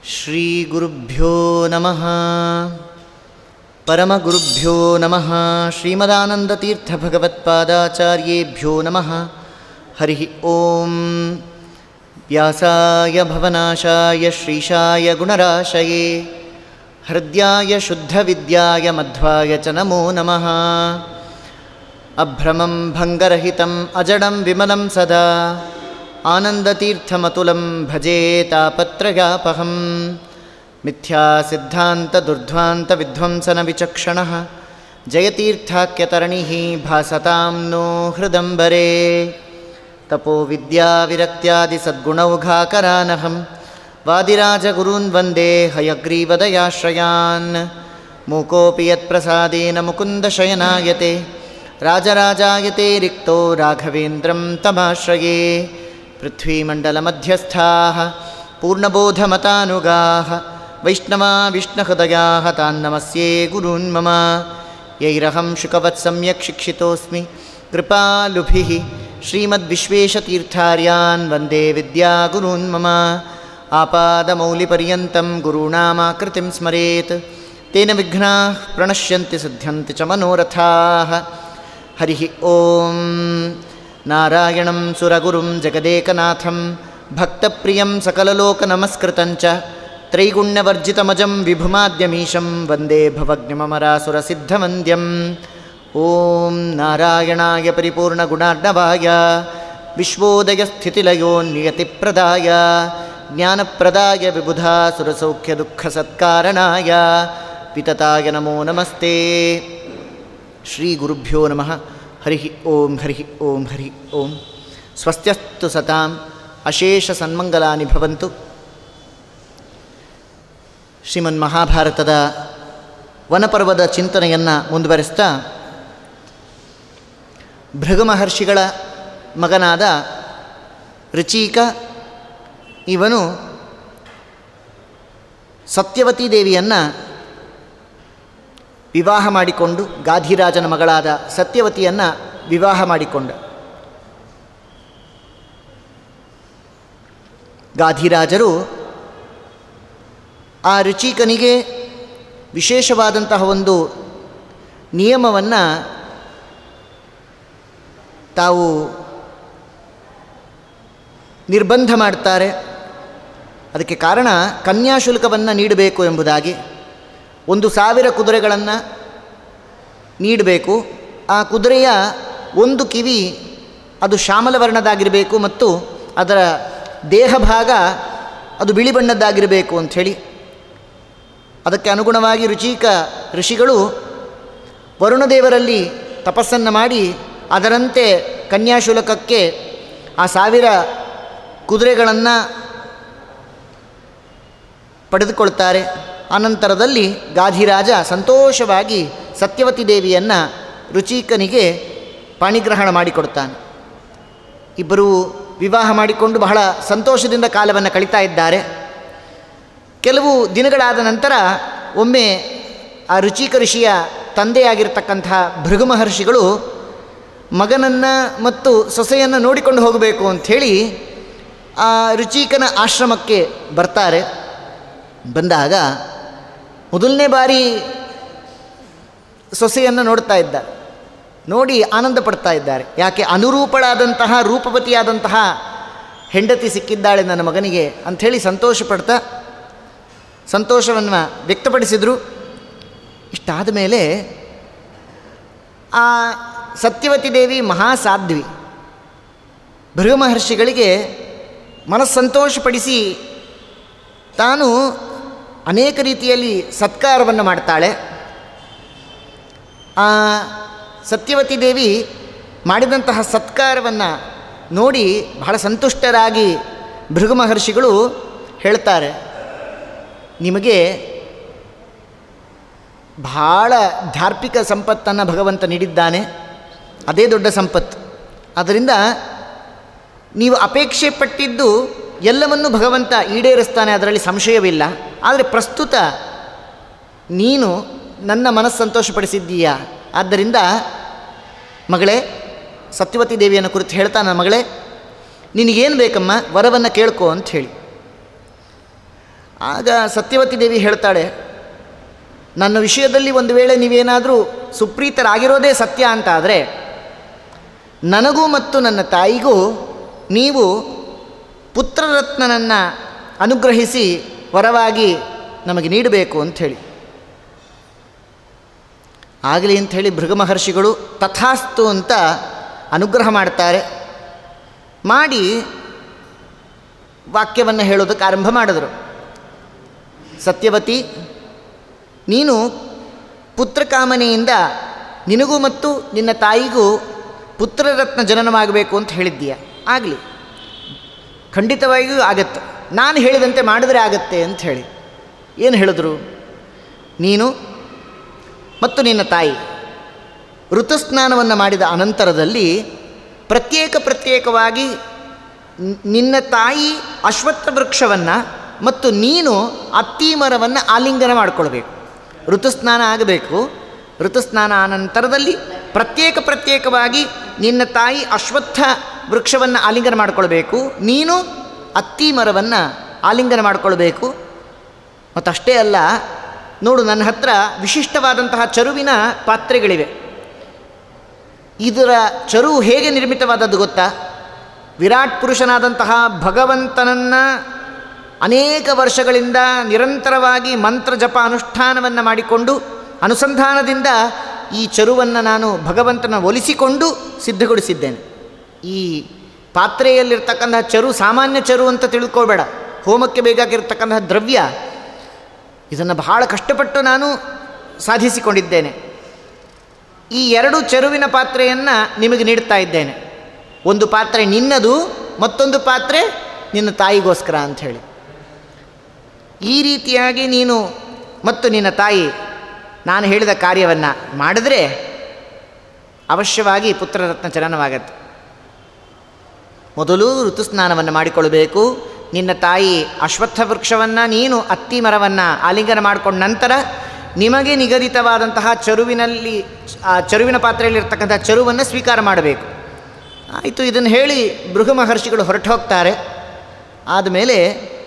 ಶ್ರೀಗುರುಭ್ಯೋ ನಮಃ ಪರಮಗುರುಭ್ಯೋ ನಮಃ ಶ್ರೀಮದಾನಂದತೀರ್ಥಭಗವತ್ಪಾದಾಚಾರ್ಯೇಭ್ಯೋ ನಮಃ ಹರಿ ಓಂ ವ್ಯಾಸಾಯ ಭವನಾಶಾಯ ಶ್ರೀಶಾಯ ಗುಣರಾಶಯೇ ಹೃದ್ಯಾಯ ಶುದ್ಧವಿದ್ಯಾಯ ಮಧ್ವಾಯ ಚ ನಮೋ ನಮಃ ಅಭ್ರಮಂ ಭಂಗರಹಿತಂ ಅಜಡಂ ವಿಮಲಂ ಸದಾ ಆನಂದತೀರ್ಥಮತುಲಂ ಭಜೆ ತಾಪತ್ರಯಾಪಹಂ ಮಿಥ್ಯಾಸಿದ್ಧಾन्तದುರ್ಧ್ವಾन्तವಿಧ್ವಂಸನ ವಿಚಕ್ಷಣः ಜಯತೀರ್ಥಾಖ್ಯತರಣಿ ಭಾಸತಾಂ ನೋ ಹೃದಂಬರೆ ತಪೋವಿದ್ಯಾವಿರಕ್ತ್ಯಾದಿಸದ್ಗುಣೌಘಾಕರಾನಹಂ ವಾದಿರಾಜಗುरून् ವಂದೇ ಹಯಗ್ರೀವದಯಾಶ್ರಯಾನ್ ಮೂಕೋऽपि ಯತ್ಪ್ರಸಾದೇನ ಮುಕುन्दशयनायते राजराजायते रिक्तो राघवेन्द्रं तमाश्रये पृथ्वीमण्डलमध्यस्थाः पूर्णबोधमतानुगाः वैष्णवा विष्णुहृदयाः तान् नमस्ये गुरून् मम यैरहं शुकवत् सम्यक् शिक्षितोऽस्मि कृपालुभिः श्रीमद्विश्वेशतीर्थार्यान् वन्दे विद्यागुरून् मम आपादमौलिपर्यन्तं गुरूणामाकृतिं स्मरेत् तेन विघ्नाः प्रणश्यन्ति सिद्ध्यन्ति च मनोरथाः हरिः ॐ नारायणं सुरगुरुं जगदेकनाथं भक्तप्रियं सकललोकनमस्कृतं च त्रैगुण्यवर्जितमजं विभुमाद्यमीशं वन्दे भवग्निममरासुरसिद्धवन्द्यम् ॐ नारायणाय परिपूर्णगुणार्णवाय विश्वोदयस्थितिलयोन्नियतिप्रदाय ज्ञानप्रदाय विबुधासुरसौख्यदुःखसत्कारणाय वितताय नमो नमस्ते ಶ್ರೀಗುರುಭ್ಯೋ ನಮಃ ಹರಿ ಓಂ ಹರಿ ಓಂ ಹರಿ ಓಂ ಸ್ವಸ್ತ್ಯಸ್ತು ಸತಾಂ ಅಶೇಷ ಸನ್ಮಂಗಲಾನಿ ಭವಂತು ಶ್ರೀಮನ್ ಮಹಾಭಾರತದ ವನಪರ್ವದ ಚಿಂತನೆಯನ್ನು ಮುಂದುವರಿಸ್ತಾ ಭೃಗು ಮಹರ್ಷಿಗಳ ಮಗನಾದ ಋಚೀಕ ಇವನು ಸತ್ಯವತಿ ದೇವಿಯನ್ನು ವಿವಾಹ ಮಾಡಿಕೊಂಡು ಗಾಧಿರಾಜನ ಮಗಳಾದ ಸತ್ಯವತಿಯನ್ನು ವಿವಾಹ ಮಾಡಿಕೊಂಡ ಗಾಧಿರಾಜರು ಆ ರುಚಿಕನಿಗೆ ವಿಶೇಷವಾದಂತಹ ಒಂದು ನಿಯಮವನ್ನು ತಾವು ನಿರ್ಬಂಧ ಮಾಡ್ತಾರೆ ಅದಕ್ಕೆ ಕಾರಣ ಕನ್ಯಾಶುಲ್ಕವನ್ನು ನೀಡಬೇಕು ಎಂಬುದಾಗಿ ಒಂದು ಸಾವಿರ ಕುದುರೆಗಳನ್ನು ನೀಡಬೇಕು ಆ ಕುದುರೆಯ ಒಂದು ಕಿವಿ ಅದು ಶ್ಯಾಮಲ ವರ್ಣದಾಗಿರಬೇಕು ಮತ್ತು ಅದರ ದೇಹ ಭಾಗ ಅದು ಬಿಳಿ ಬಣ್ಣದ್ದಾಗಿರಬೇಕು ಅಂಥೇಳಿ ಅದಕ್ಕೆ ಅನುಗುಣವಾಗಿ ರುಚಿಕ ಋಷಿಗಳು ವರುಣದೇವರಲ್ಲಿ ತಪಸ್ಸನ್ನು ಮಾಡಿ ಅದರಂತೆ ಕನ್ಯಾಶುಲ್ಕಕ್ಕೆ ಆ ಸಾವಿರ ಕುದುರೆಗಳನ್ನು ಪಡೆದುಕೊಳ್ತಾರೆ ಅನಂತರದಲ್ಲಿ ಗಾಧಿರಾಜ ಸಂತೋಷವಾಗಿ ಸತ್ಯವತಿ ದೇವಿಯನ್ನು ರುಚಿಕನಿಗೆ ಪಾಣಿಗ್ರಹಣ ಮಾಡಿಕೊಡ್ತಾನೆ ಇಬ್ಬರು ವಿವಾಹ ಮಾಡಿಕೊಂಡು ಬಹಳ ಸಂತೋಷದಿಂದ ಕಾಲವನ್ನು ಕಳೀತಾ ಇದ್ದಾರೆ ಕೆಲವು ದಿನಗಳಾದ ನಂತರ ಒಮ್ಮೆ ಆ ರುಚಿಕ ಋಷಿಯ ತಂದೆಯಾಗಿರ್ತಕ್ಕಂತಹ ಭೃಗು ಮಹರ್ಷಿಗಳು ಮಗನನ್ನು ಮತ್ತು ಸೊಸೆಯನ್ನು ನೋಡಿಕೊಂಡು ಹೋಗಬೇಕು ಅಂಥೇಳಿ ಆ ರುಚಿಕನ ಆಶ್ರಮಕ್ಕೆ ಬರ್ತಾರೆ ಬಂದಾಗ ಮೊದಲನೇ ಬಾರಿ ಸೊಸೆಯನ್ನು ನೋಡ್ತಾ ಇದ್ದಾರೆ ನೋಡಿ ಆನಂದ ಪಡ್ತಾ ಇದ್ದಾರೆ ಯಾಕೆ ಅನುರೂಪಳಾದಂತಹ ರೂಪವತಿಯಾದಂತಹ ಹೆಂಡತಿ ಸಿಕ್ಕಿದ್ದಾಳೆ ನನ್ನ ಮಗನಿಗೆ ಅಂಥೇಳಿ ಸಂತೋಷ ಪಡ್ತಾ ಸಂತೋಷವನ್ನು ವ್ಯಕ್ತಪಡಿಸಿದರು ಇಷ್ಟಾದ ಮೇಲೆ ಆ ಸತ್ಯವತಿ ದೇವಿ ಮಹಾಸಾಧ್ವಿ ಭೃಗು ಮಹರ್ಷಿಗಳಿಗೆ ಮನಸ್ಸಂತೋಷಪಡಿಸಿ ತಾನು ಅನೇಕ ರೀತಿಯಲ್ಲಿ ಸತ್ಕಾರವನ್ನು ಮಾಡ್ತಾಳೆ ಆ ಸತ್ಯವತಿ ದೇವಿ ಮಾಡಿದಂತಹ ಸತ್ಕಾರವನ್ನು ನೋಡಿ ಬಹಳ ಸಂತುಷ್ಟರಾಗಿ ಭೃಗು ಮಹರ್ಷಿಗಳು ಹೇಳ್ತಾರೆ ನಿಮಗೆ ಭಾಳ ಧಾರ್ಮಿಕ ಸಂಪತ್ತನ್ನು ಭಗವಂತ ನೀಡಿದ್ದಾನೆ ಅದೇ ದೊಡ್ಡ ಸಂಪತ್ತು ಅದರಿಂದ ನೀವು ಅಪೇಕ್ಷೆ ಪಟ್ಟಿದ್ದು ಎಲ್ಲವನ್ನೂ ಭಗವಂತ ಈಡೇರಿಸ್ತಾನೆ ಅದರಲ್ಲಿ ಸಂಶಯವಿಲ್ಲ ಆದರೆ ಪ್ರಸ್ತುತ ನೀನು ನನ್ನ ಮನಸ್ಸು ಸಂತೋಷಪಡಿಸಿದ್ದೀಯಾ ಆದ್ದರಿಂದ ಮಗಳೇ ಸತ್ಯವತಿ ದೇವಿಯನ್ನು ಕುರಿತು ಹೇಳ್ತಾನ ಮಗಳೇ ನಿನಗೇನು ಬೇಕಮ್ಮ ವರವನ್ನು ಕೇಳ್ಕೊ ಅಂತ ಹೇಳಿ ಆಗ ಸತ್ಯವತಿ ದೇವಿ ಹೇಳ್ತಾಳೆ ನನ್ನ ವಿಷಯದಲ್ಲಿ ಒಂದು ವೇಳೆ ನೀವೇನಾದರೂ ಸುಪ್ರೀತರಾಗಿರೋದೇ ಸತ್ಯ ಅಂತ ಆದರೆ ನನಗೂ ಮತ್ತು ನನ್ನ ತಾಯಿಗೂ ನೀವು ಪುತ್ರರತ್ನನನ್ನು ಅನುಗ್ರಹಿಸಿ ವರವಾಗಿ ನಮಗೆ ನೀಡಬೇಕು ಅಂಥೇಳಿ ಆಗಲಿ ಅಂಥೇಳಿ ಭೃಗ ಮಹರ್ಷಿಗಳು ತಥಾಸ್ತು ಅಂತ ಅನುಗ್ರಹ ಮಾಡ್ತಾರೆ ಮಾಡಿ ವಾಕ್ಯವನ್ನು ಹೇಳೋದಕ್ಕೆ ಆರಂಭ ಮಾಡಿದರು ಸತ್ಯವತಿ ನೀನು ಪುತ್ರಕಾಮನೆಯಿಂದ ನಿನಗೂ ಮತ್ತು ನಿನ್ನ ತಾಯಿಗೂ ಪುತ್ರರತ್ನ ಜನನವಾಗಬೇಕು ಅಂತ ಹೇಳಿದ್ದೀಯ ಆಗಲಿ ಖಂಡಿತವಾಗಿಯೂ ಆಗತ್ತೆ ನಾನು ಹೇಳಿದಂತೆ ಮಾಡಿದರೆ ಆಗತ್ತೆ ಅಂತ ಹೇಳಿ ಏನು ಹೇಳಿದ್ರು ನೀನು ಮತ್ತು ನಿನ್ನ ತಾಯಿ ಋತುಸ್ನಾನವನ್ನು ಮಾಡಿದ ಅನಂತರದಲ್ಲಿ ಪ್ರತ್ಯೇಕ ಪ್ರತ್ಯೇಕವಾಗಿ ನ್- ನಿನ್ನ ತಾಯಿ ಅಶ್ವತ್ಥ ವೃಕ್ಷವನ್ನು ಮತ್ತು ನೀನು ಅತ್ತಿ ಮರವನ್ನು ಆಲಿಂಗನ ಮಾಡಿಕೊಳ್ಬೇಕು ಋತುಸ್ನಾನ ಆಗಬೇಕು ಋತುಸ್ನಾನ ಅನಂತರದಲ್ಲಿ ಪ್ರತ್ಯೇಕ ಪ್ರತ್ಯೇಕವಾಗಿ ನಿನ್ನ ತಾಯಿ ಅಶ್ವತ್ಥ ವೃಕ್ಷವನ್ನು ಆಲಿಂಗನ ಮಾಡಿಕೊಳ್ಬೇಕು ನೀನು ಅತ್ತಿ ಮರವನ್ನು ಆಲಿಂಗನ ಮಾಡಿಕೊಳ್ಬೇಕು ಮತ್ತು ಅಷ್ಟೇ ಅಲ್ಲ ನೋಡು ನನ್ನ ಹತ್ರ ವಿಶಿಷ್ಟವಾದಂತಹ ಚರುವಿನ ಪಾತ್ರೆಗಳಿವೆ ಇದರ ಚರು ಹೇಗೆ ನಿರ್ಮಿತವಾದದ್ದು ಗೊತ್ತಾ ವಿರಾಟ್ ಪುರುಷನಾದಂತಹ ಭಗವಂತನನ್ನು ಅನೇಕ ವರ್ಷಗಳಿಂದ ನಿರಂತರವಾಗಿ ಮಂತ್ರ ಜಪ ಅನುಷ್ಠಾನವನ್ನು ಮಾಡಿಕೊಂಡು ಅನುಸಂಧಾನದಿಂದ ಈ ಚರುವನ್ನು ನಾನು ಭಗವಂತನ ಒಲಿಸಿಕೊಂಡು ಸಿದ್ಧಗೊಳಿಸಿದ್ದೇನೆ ಈ ಪಾತ್ರೆಯಲ್ಲಿರ್ತಕ್ಕಂತಹ ಚರು ಸಾಮಾನ್ಯ ಚರು ಅಂತ ತಿಳ್ಕೊಬೇಡ ಹೋಮಕ್ಕೆ ಬೇಕಾಗಿರ್ತಕ್ಕಂತಹ ದ್ರವ್ಯ ಇದನ್ನು ಬಹಳ ಕಷ್ಟಪಟ್ಟು ನಾನು ಸಾಧಿಸಿಕೊಂಡಿದ್ದೇನೆ ಈ ಎರಡು ಚೆರುವಿನ ಪಾತ್ರೆಯನ್ನು ನಿಮಗೆ ನೀಡ್ತಾ ಇದ್ದೇನೆ ಒಂದು ಪಾತ್ರೆ ನಿನ್ನದು ಮತ್ತೊಂದು ಪಾತ್ರೆ ನಿನ್ನ ತಾಯಿಗೋಸ್ಕರ ಅಂಥೇಳಿ ಈ ರೀತಿಯಾಗಿ ನೀನು ಮತ್ತು ನಿನ್ನ ತಾಯಿ ನಾನು ಹೇಳಿದ ಕಾರ್ಯವನ್ನು ಮಾಡಿದ್ರೆ ಅವಶ್ಯವಾಗಿ ಪುತ್ರರತ್ನ ಚಲನವಾಗತ್ತೆ ಮೊದಲು ಋತುಸ್ನಾನವನ್ನು ಮಾಡಿಕೊಳ್ಬೇಕು ನಿನ್ನ ತಾಯಿ ಅಶ್ವತ್ಥ ವೃಕ್ಷವನ್ನು ನೀನು ಅತ್ತಿ ಮರವನ್ನು ಆಲಿಂಗನ ಮಾಡಿಕೊಂಡ ನಂತರ ನಿಮಗೆ ನಿಗದಿತವಾದಂತಹ ಚರುವಿನಲ್ಲಿ ಆ ಚರುವಿನ ಪಾತ್ರೆಯಲ್ಲಿರ್ತಕ್ಕಂಥ ಚರುವನ್ನು ಸ್ವೀಕಾರ ಮಾಡಬೇಕು ಆಯಿತು ಇದನ್ನು ಹೇಳಿ ಭೃಗು ಮಹರ್ಷಿಗಳು ಹೊರಟು ಹೋಗ್ತಾರೆ ಆದಮೇಲೆ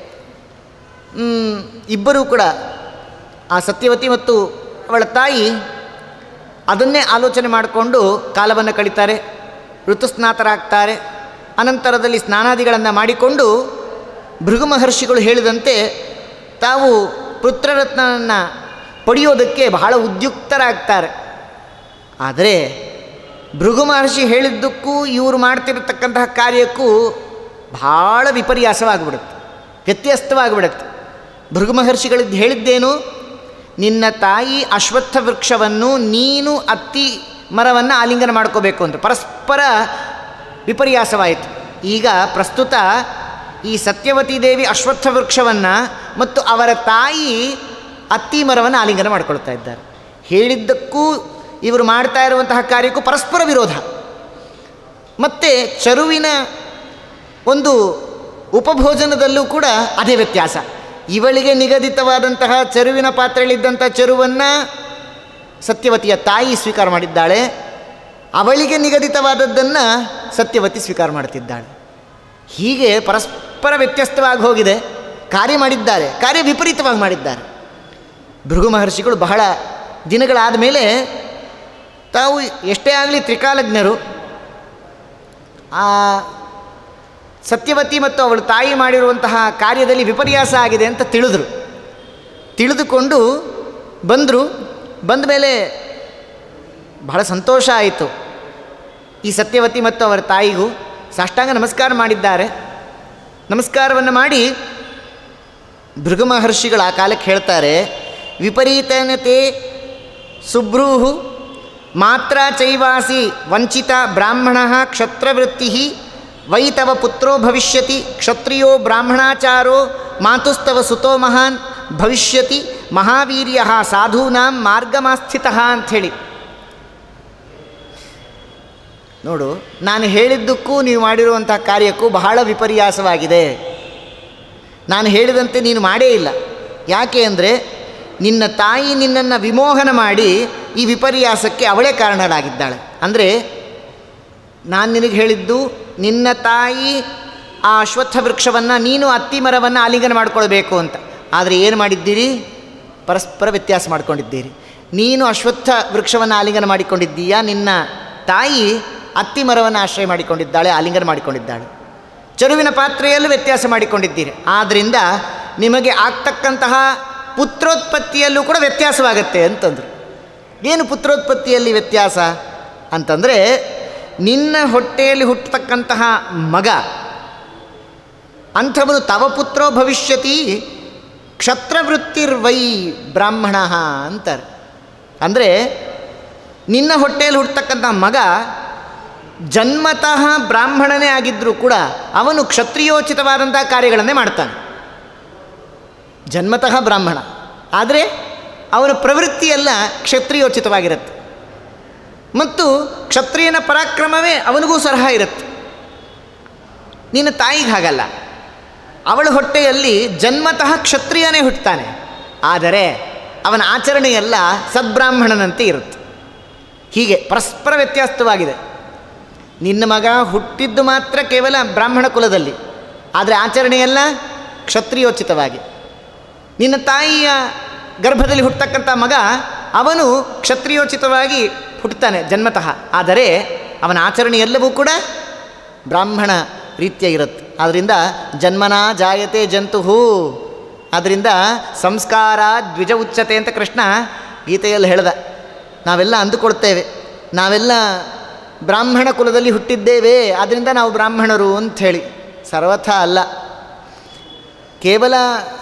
ಮ್, ಇಬ್ಬರೂ ಕೂಡ ಆ ಸತ್ಯವತಿ ಮತ್ತು ಅವಳ ತಾಯಿ ಅದನ್ನೇ ಆಲೋಚನೆ ಮಾಡಿಕೊಂಡು ಕಾಲವನ್ನು ಕಳೀತಾರೆ ಋತುಸ್ನಾತರಾಗ್ತಾರೆ ಅನಂತರದಲ್ಲಿ ಸ್ನಾನಾದಿಗಳನ್ನು ಮಾಡಿಕೊಂಡು ಭೃಗು ಮಹರ್ಷಿಗಳು ಹೇಳಿದಂತೆ ತಾವು ಪುತ್ರರತ್ನವನ್ನು ಪಡೆಯೋದಕ್ಕೆ ಬಹಳ ಉದ್ಯುಕ್ತರಾಗ್ತಾರೆ ಆದರೆ ಭೃಗು ಮಹರ್ಷಿ ಹೇಳಿದ್ದಕ್ಕೂ ಇವರು ಮಾಡ್ತಿರತಕ್ಕಂತಹ ಕಾರ್ಯಕ್ಕೂ ಭಾಳ ವಿಪರ್ಯಾಸವಾಗಿಬಿಡುತ್ತೆ ವ್ಯತ್ಯಸ್ತವಾಗಿಬಿಡುತ್ತೆ ಭೃಗು ಮಹರ್ಷಿಗಳಿದ್ದು ಹೇಳಿದ್ದೇನು ನಿನ್ನ ತಾಯಿ ಅಶ್ವತ್ಥ ವೃಕ್ಷವನ್ನು ನೀನು ಅತ್ತಿ ಮರವನ್ನು ಆಲಿಂಗನ ಮಾಡ್ಕೋಬೇಕು ಅಂತ ಪರಸ್ಪರ ವಿಪರ್ಯಾಸವಾಯಿತು ಈಗ ಪ್ರಸ್ತುತ ಈ ಸತ್ಯವತಿ ದೇವಿ ಅಶ್ವತ್ಥ ವೃಕ್ಷವನ್ನು ಮತ್ತು ಅವರ ತಾಯಿ ಅತ್ತಿ ಮರವನ್ನು ಆಲಿಂಗನ ಮಾಡ್ಕೊಳ್ತಾ ಇದ್ದಾರೆ ಹೇಳಿದ್ದಕ್ಕೂ ಇವರು ಮಾಡ್ತಾ ಇರುವಂತಹ ಕಾರ್ಯಕ್ಕೂ ಪರಸ್ಪರ ವಿರೋಧ ಮತ್ತು ಚರುವಿನ ಒಂದು ಉಪಭೋಜನದಲ್ಲೂ ಕೂಡ ಅದೇ ವ್ಯತ್ಯಾಸ ಇವಳಿಗೆ ನಿಗದಿತವಾದಂತಹ ಚರುವಿನ ಪಾತ್ರೆಯಲ್ಲಿದ್ದಂಥ ಚರುವನ್ನು ಸತ್ಯವತಿಯ ತಾಯಿ ಸ್ವೀಕಾರ ಮಾಡಿದ್ದಾಳೆ ಅವಳಿಗೆ ನಿಗದಿತವಾದದ್ದನ್ನು ಸತ್ಯವತಿ ಸ್ವೀಕಾರ ಮಾಡ್ತಿದ್ದಾಳೆ ಹೀಗೆ ಪರಸ್ಪರ ವ್ಯತ್ಯಸ್ತವಾಗಿ ಹೋಗಿದೆ ಕಾರ್ಯ ಮಾಡಿದ್ದಾರೆ ಕಾರ್ಯ ವಿಪರೀತವಾಗಿ ಮಾಡಿದ್ದಾರೆ ಭೃಗು ಮಹರ್ಷಿಗಳು ಬಹಳ ದಿನಗಳಾದ ಮೇಲೆ ತಾವು ಎಷ್ಟೇ ಆಗಲಿ ತ್ರಿಕಾಲಜ್ಞರು ಆ ಸತ್ಯವತಿ ಮತ್ತು ಅವಳ ತಾಯಿ ಮಾಡಿರುವಂತಹ ಕಾರ್ಯದಲ್ಲಿ ವಿಪರ್ಯಾಸ ಆಗಿದೆ ಅಂತ ತಿಳಿದ್ರು ತಿಳಿದುಕೊಂಡು ಬಂದರು ಬಂದ ಮೇಲೆ ಬಹಳ ಸಂತೋಷ ಆಯಿತು ಈ ಸತ್ಯವತಿ ಮತ್ತು ಅವರ ತಾಯಿಗೂ ಸಾಷ್ಟಾಂಗ ನಮಸ್ಕಾರ ಮಾಡಿದ್ದಾರೆ ನಮಸ್ಕಾರವನ್ನು ಮಾಡಿ ಭೃಗು ಮಹರ್ಷಿಗಳು ಆ ಕಾಲಕ್ಕೆ ಹೇಳ್ತಾರೆ ವಿಪರೀತನತೆ ಸುಬ್ರೂಹು ಮಾತ್ರ ಚೈವಾಸಿ ವಂಚಿತ ಬ್ರಾಹ್ಮಣ ಕ್ಷತ್ರವೃತ್ತಿ ವೈ ತವ ಪುತ್ರೋ ಭವಿಷ್ಯತಿ ಕ್ಷತ್ರಿಯೋ ಬ್ರಾಹ್ಮಣಾಚಾರೋ ಮಾತುಸ್ತವ ಸುತೋ ಮಹಾನ್ ಭವಿಷ್ಯತಿ ಮಹಾವೀರ್ಯ ಸಾಧೂನಾಂ ಮಾರ್ಗಮಾಸ್ಥಿತ ಅಂಥೇಳಿ ನೋಡು ನಾನು ಹೇಳಿದ್ದಕ್ಕೂ ನೀವು ಮಾಡಿರುವಂಥ ಕಾರ್ಯಕ್ಕೂ ಬಹಳ ವಿಪರ್ಯಾಸವಾಗಿದೆ ನಾನು ಹೇಳಿದಂತೆ ನೀನು ಮಾಡೇ ಇಲ್ಲ ಯಾಕೆ ಅಂದರೆ ನಿನ್ನ ತಾಯಿ ನಿನ್ನನ್ನು ವಿಮೋಹನ ಮಾಡಿ ಈ ವಿಪರ್ಯಾಸಕ್ಕೆ ಅವಳೇ ಕಾರಣರಾಗಿದ್ದಾಳೆ ಅಂದರೆ ನಾನು ನಿನಗೆ ಹೇಳಿದ್ದು ನಿನ್ನ ತಾಯಿ ಆ ಅಶ್ವತ್ಥ ವೃಕ್ಷವನ್ನು ನೀನು ಅತ್ತಿ ಮರವನ್ನು ಆಲಿಂಗನ ಮಾಡ್ಕೊಳ್ಬೇಕು ಅಂತ ಆದರೆ ಏನು ಮಾಡಿದ್ದೀರಿ ಪರಸ್ಪರ ವ್ಯತ್ಯಾಸ ಮಾಡಿಕೊಂಡಿದ್ದೀರಿ ನೀನು ಅಶ್ವತ್ಥ ವೃಕ್ಷವನ್ನು ಆಲಿಂಗನ ಮಾಡಿಕೊಂಡಿದ್ದೀಯಾ ನಿನ್ನ ತಾಯಿ ಅತ್ತಿ ಮರವನ್ನು ಆಶ್ರಯ ಮಾಡಿಕೊಂಡಿದ್ದಾಳೆ ಆಲಿಂಗನ ಮಾಡಿಕೊಂಡಿದ್ದಾಳೆ ಚರುವಿನ ಪಾತ್ರೆಯಲ್ಲೂ ವ್ಯತ್ಯಾಸ ಮಾಡಿಕೊಂಡಿದ್ದೀರಿ ಆದ್ದರಿಂದ ನಿಮಗೆ ಆಗ್ತಕ್ಕಂತಹ ಪುತ್ರೋತ್ಪತ್ತಿಯಲ್ಲೂ ಕೂಡ ವ್ಯತ್ಯಾಸವಾಗತ್ತೆ ಅಂತಂದರು ಏನು ಪುತ್ರೋತ್ಪತ್ತಿಯಲ್ಲಿ ವ್ಯತ್ಯಾಸ ಅಂತಂದರೆ ನಿನ್ನ ಹೊಟ್ಟೆಯಲ್ಲಿ ಹುಟ್ಟತಕ್ಕಂತಹ ಮಗ ಅಂಥವನು ತವ ಪುತ್ರೋ ಭವಿಷ್ಯತಿ ಕ್ಷತ್ರವೃತ್ತಿರ್ವೈ ಬ್ರಾಹ್ಮಣ ಅಂತಾರೆ ಅಂದರೆ ನಿನ್ನ ಹೊಟ್ಟೆಯಲ್ಲಿ ಹುಟ್ಟತಕ್ಕಂಥ ಮಗ ಜನ್ಮತಃ ಬ್ರಾಹ್ಮಣನೇ ಆಗಿದ್ದರೂ ಕೂಡ ಅವನು ಕ್ಷತ್ರಿಯೋಚಿತವಾದಂಥ ಕಾರ್ಯಗಳನ್ನೇ ಮಾಡ್ತಾನೆ ಜನ್ಮತಃ ಬ್ರಾಹ್ಮಣ ಆದರೆ ಅವನ ಪ್ರವೃತ್ತಿಯೆಲ್ಲ ಕ್ಷತ್ರಿಯೋಚಿತವಾಗಿರುತ್ತೆ ಮತ್ತು ಕ್ಷತ್ರಿಯನ ಪರಾಕ್ರಮವೇ ಅವನಿಗೂ ಸರಹ ಇರುತ್ತೆ ನಿನ್ನ ತಾಯಿಗೆ ಹಾಗಲ್ಲ ಅವಳ ಹೊಟ್ಟೆಯಲ್ಲಿ ಜನ್ಮತಃ ಕ್ಷತ್ರಿಯನೇ ಹುಟ್ಟುತ್ತಾನೆ ಆದರೆ ಅವನ ಆಚರಣೆಯೆಲ್ಲ ಸದ್ಬ್ರಾಹ್ಮಣನಂತೆ ಇರುತ್ತೆ ಹೀಗೆ ಪರಸ್ಪರ ವ್ಯತ್ಯಾಸವಾಗಿದೆ ನಿನ್ನ ಮಗ ಹುಟ್ಟಿದ್ದು ಮಾತ್ರ ಕೇವಲ ಬ್ರಾಹ್ಮಣ ಕುಲದಲ್ಲಿ ಆದರೆ ಆಚರಣೆಯೆಲ್ಲ ಕ್ಷತ್ರಿಯೋಚಿತವಾಗಿ ನಿನ್ನ ತಾಯಿಯ ಗರ್ಭದಲ್ಲಿ ಹುಟ್ಟತಕ್ಕಂಥ ಮಗ ಅವನು ಕ್ಷತ್ರಿಯೋಚಿತವಾಗಿ ಹುಟ್ಟುತ್ತಾನೆ ಜನ್ಮತಃ ಆದರೆ ಅವನ ಆಚರಣೆ ಎಲ್ಲವೂ ಕೂಡ ಬ್ರಾಹ್ಮಣ ರೀತಿಯ ಇರುತ್ತೆ ಆದ್ದರಿಂದ ಜನ್ಮನ ಜಾಯತೆ ಜಂತುಹು ಆದ್ದರಿಂದ ಸಂಸ್ಕಾರ ದ್ವಿಜ ಉಚ್ಚತೆ ಅಂತ ಕೃಷ್ಣ ಗೀತೆಯಲ್ಲಿ ಹೇಳ್ದ ನಾವೆಲ್ಲ ಅಂದುಕೊಳ್ತೇವೆ ನಾವೆಲ್ಲ ಬ್ರಾಹ್ಮಣ ಕುಲದಲ್ಲಿ ಹುಟ್ಟಿದ್ದೇವೆ ಆದ್ದರಿಂದ ನಾವು ಬ್ರಾಹ್ಮಣರು ಅಂಥೇಳಿ ಸರ್ವಥ ಅಲ್ಲ ಕೇವಲ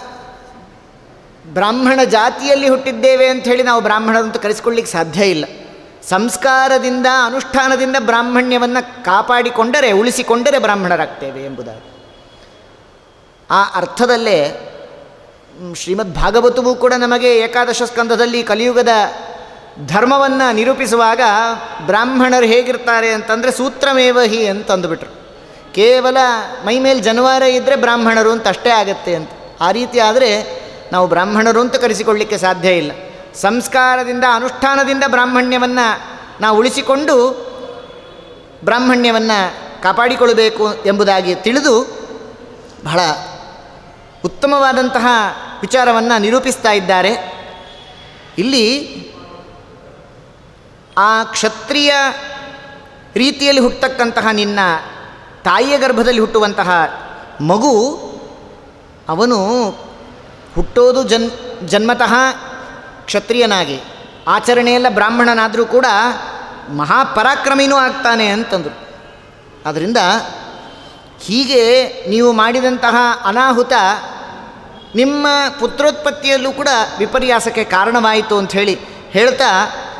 ಬ್ರಾಹ್ಮಣ ಜಾತಿಯಲ್ಲಿ ಹುಟ್ಟಿದ್ದೇವೆ ಅಂತ ಹೇಳಿ ನಾವು ಬ್ರಾಹ್ಮಣರಂತೂ ಕರೆಸಿಕೊಳ್ಳಿಕ್ಕೆ ಸಾಧ್ಯ ಇಲ್ಲ ಸಂಸ್ಕಾರದಿಂದ ಅನುಷ್ಠಾನದಿಂದ ಬ್ರಾಹ್ಮಣ್ಯವನ್ನು ಕಾಪಾಡಿಕೊಂಡರೆ ಉಳಿಸಿಕೊಂಡರೆ ಬ್ರಾಹ್ಮಣರಾಗ್ತೇವೆ ಎಂಬುದಾಗಿ ಆ ಅರ್ಥದಲ್ಲೇ ಮ್, ಶ್ರೀಮದ್ ಭಾಗವತವೂ ಕೂಡ ನಮಗೆ ಏಕಾದಶ ಸ್ಕಂದದಲ್ಲಿ ಕಲಿಯುಗದ ಧರ್ಮವನ್ನು ನಿರೂಪಿಸುವಾಗ ಬ್ರಾಹ್ಮಣರು ಹೇಗಿರ್ತಾರೆ ಅಂತಂದರೆ ಸೂತ್ರಮೇವ ಹಿ ಅಂತಂದುಬಿಟ್ರು ಕೇವಲ ಮೈ ಮೇಲೆ ಜನವಾರ ಇದ್ದರೆ ಬ್ರಾಹ್ಮಣರು ಅಂತ ಅಷ್ಟೇ ಆಗತ್ತೆ ಅಂತ ಆ ರೀತಿ ಆದರೆ ನಾವು ಬ್ರಾಹ್ಮಣರು ಅಂತ ಕರೆಸಿಕೊಳ್ಳಿಕ್ಕೆ ಸಾಧ್ಯ ಇಲ್ಲ ಸಂಸ್ಕಾರದಿಂದ ಅನುಷ್ಠಾನದಿಂದ ಬ್ರಾಹ್ಮಣ್ಯವನ್ನು ನಾವು ಉಳಿಸಿಕೊಂಡು ಬ್ರಾಹ್ಮಣ್ಯವನ್ನು ಕಾಪಾಡಿಕೊಳ್ಳಬೇಕು ಎಂಬುದಾಗಿ ತಿಳಿದು ಬಹಳ ಉತ್ತಮವಾದಂತಹ ವಿಚಾರವನ್ನು ನಿರೂಪಿಸ್ತಾ ಇದ್ದಾರೆ ಇಲ್ಲಿ ಆ ಕ್ಷತ್ರಿಯ ರೀತಿಯಲ್ಲಿ ಹುಟ್ಟತಕ್ಕಂತಹ ನಿನ್ನ ತಾಯಿಯ ಗರ್ಭದಲ್ಲಿ ಹುಟ್ಟುವಂತಹ ಮಗು ಅವನು ಹುಟ್ಟೋದು ಜನ್ ಜನ್ಮತಃ ಕ್ಷತ್ರಿಯನಾಗಿ ಆಚರಣೆಯೆಲ್ಲ ಬ್ರಾಹ್ಮಣನಾದರೂ ಕೂಡ ಮಹಾಪರಾಕ್ರಮಿನೂ ಆಗ್ತಾನೆ ಅಂತಂದರು ಆದ್ದರಿಂದ ಹೀಗೆ ನೀವು ಮಾಡಿದಂತಹ ಅನಾಹುತ ನಿಮ್ಮ ಪುತ್ರೋತ್ಪತ್ತಿಯಲ್ಲೂ ಕೂಡ ವಿಪರ್ಯಾಸಕ್ಕೆ ಕಾರಣವಾಯಿತು ಅಂಥೇಳಿ ಹೇಳ್ತಾ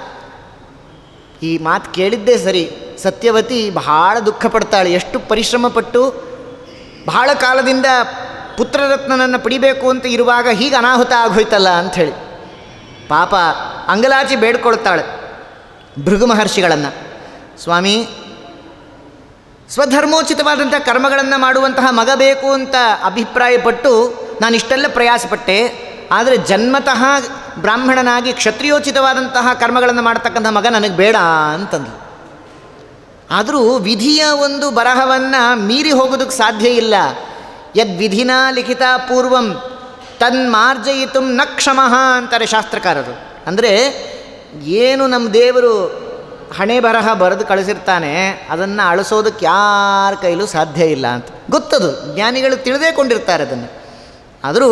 ಈ ಮಾತು ಕೇಳಿದ್ದೇ ಸರಿ ಸತ್ಯವತಿ ಬಹಳ ದುಃಖ ಪಡ್ತಾಳೆ ಎಷ್ಟು ಪರಿಶ್ರಮಪಟ್ಟು ಬಹಳ ಕಾಲದಿಂದ ಪುತ್ರರತ್ನನನ್ನು ಪಡಿಬೇಕು ಅಂತ ಇರುವಾಗ ಹೀಗೆ ಅನಾಹುತ ಆಗೋಯ್ತಲ್ಲ ಅಂಥೇಳಿ ಪಾಪ ಅಂಗಲಾಚಿ ಬೇಡ್ಕೊಳ್ತಾಳೆ ಭೃಗು ಮಹರ್ಷಿಗಳನ್ನು ಸ್ವಾಮಿ ಸ್ವಧರ್ಮೋಚಿತವಾದಂಥ ಕರ್ಮಗಳನ್ನು ಮಾಡುವಂತಹ ಮಗ ಬೇಕು ಅಂತ ಅಭಿಪ್ರಾಯಪಟ್ಟು ನಾನು ಇಷ್ಟೆಲ್ಲ ಪ್ರಯಾಸಪಟ್ಟೆ ಆದರೆ ಜನ್ಮತಃ ಬ್ರಾಹ್ಮಣನಾಗಿ ಕ್ಷತ್ರಿಯೋಚಿತವಾದಂತಹ ಕರ್ಮಗಳನ್ನು ಮಾಡ್ತಕ್ಕಂಥ ಮಗ ನನಗೆ ಬೇಡ ಅಂತಂದು ಆದರೂ ವಿಧಿಯ ಒಂದು ಬರಹವನ್ನು ಮೀರಿ ಹೋಗೋದಕ್ಕೆ ಸಾಧ್ಯ ಇಲ್ಲ ಯದ್ ವಿಧಿನ ಲಿಖಿತ ಪೂರ್ವಂ ತನ್ಮಾರ್ಜಯಿತು ನ ಕ್ಷಮಃ ಅಂತಾರೆ ಶಾಸ್ತ್ರಕಾರರು ಅಂದರೆ ಏನು ನಮ್ಮ ದೇವರು ಹಣೆ ಬರಹ ಬರೆದು ಕಳಿಸಿರ್ತಾನೆ ಅದನ್ನು ಅಳಿಸೋದಕ್ಕೆ ಯಾರ ಕೈಲೂ ಸಾಧ್ಯ ಇಲ್ಲ ಅಂತ ಗೊತ್ತದು ಜ್ಞಾನಿಗಳು ತಿಳಿದೇ ಕೊಂಡಿರ್ತಾರೆ ಅದನ್ನು ಆದರೂ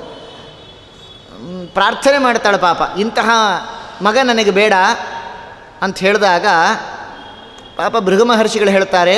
ಮ್, ಪ್ರಾರ್ಥನೆ ಮಾಡ್ತಾಳೆ ಪಾಪ ಇಂತಹ ಮಗ ನನಗೆ ಬೇಡ ಅಂತ ಹೇಳಿದಾಗ ಪಾಪ ಭೃಗು ಮಹರ್ಷಿಗಳು ಹೇಳ್ತಾರೆ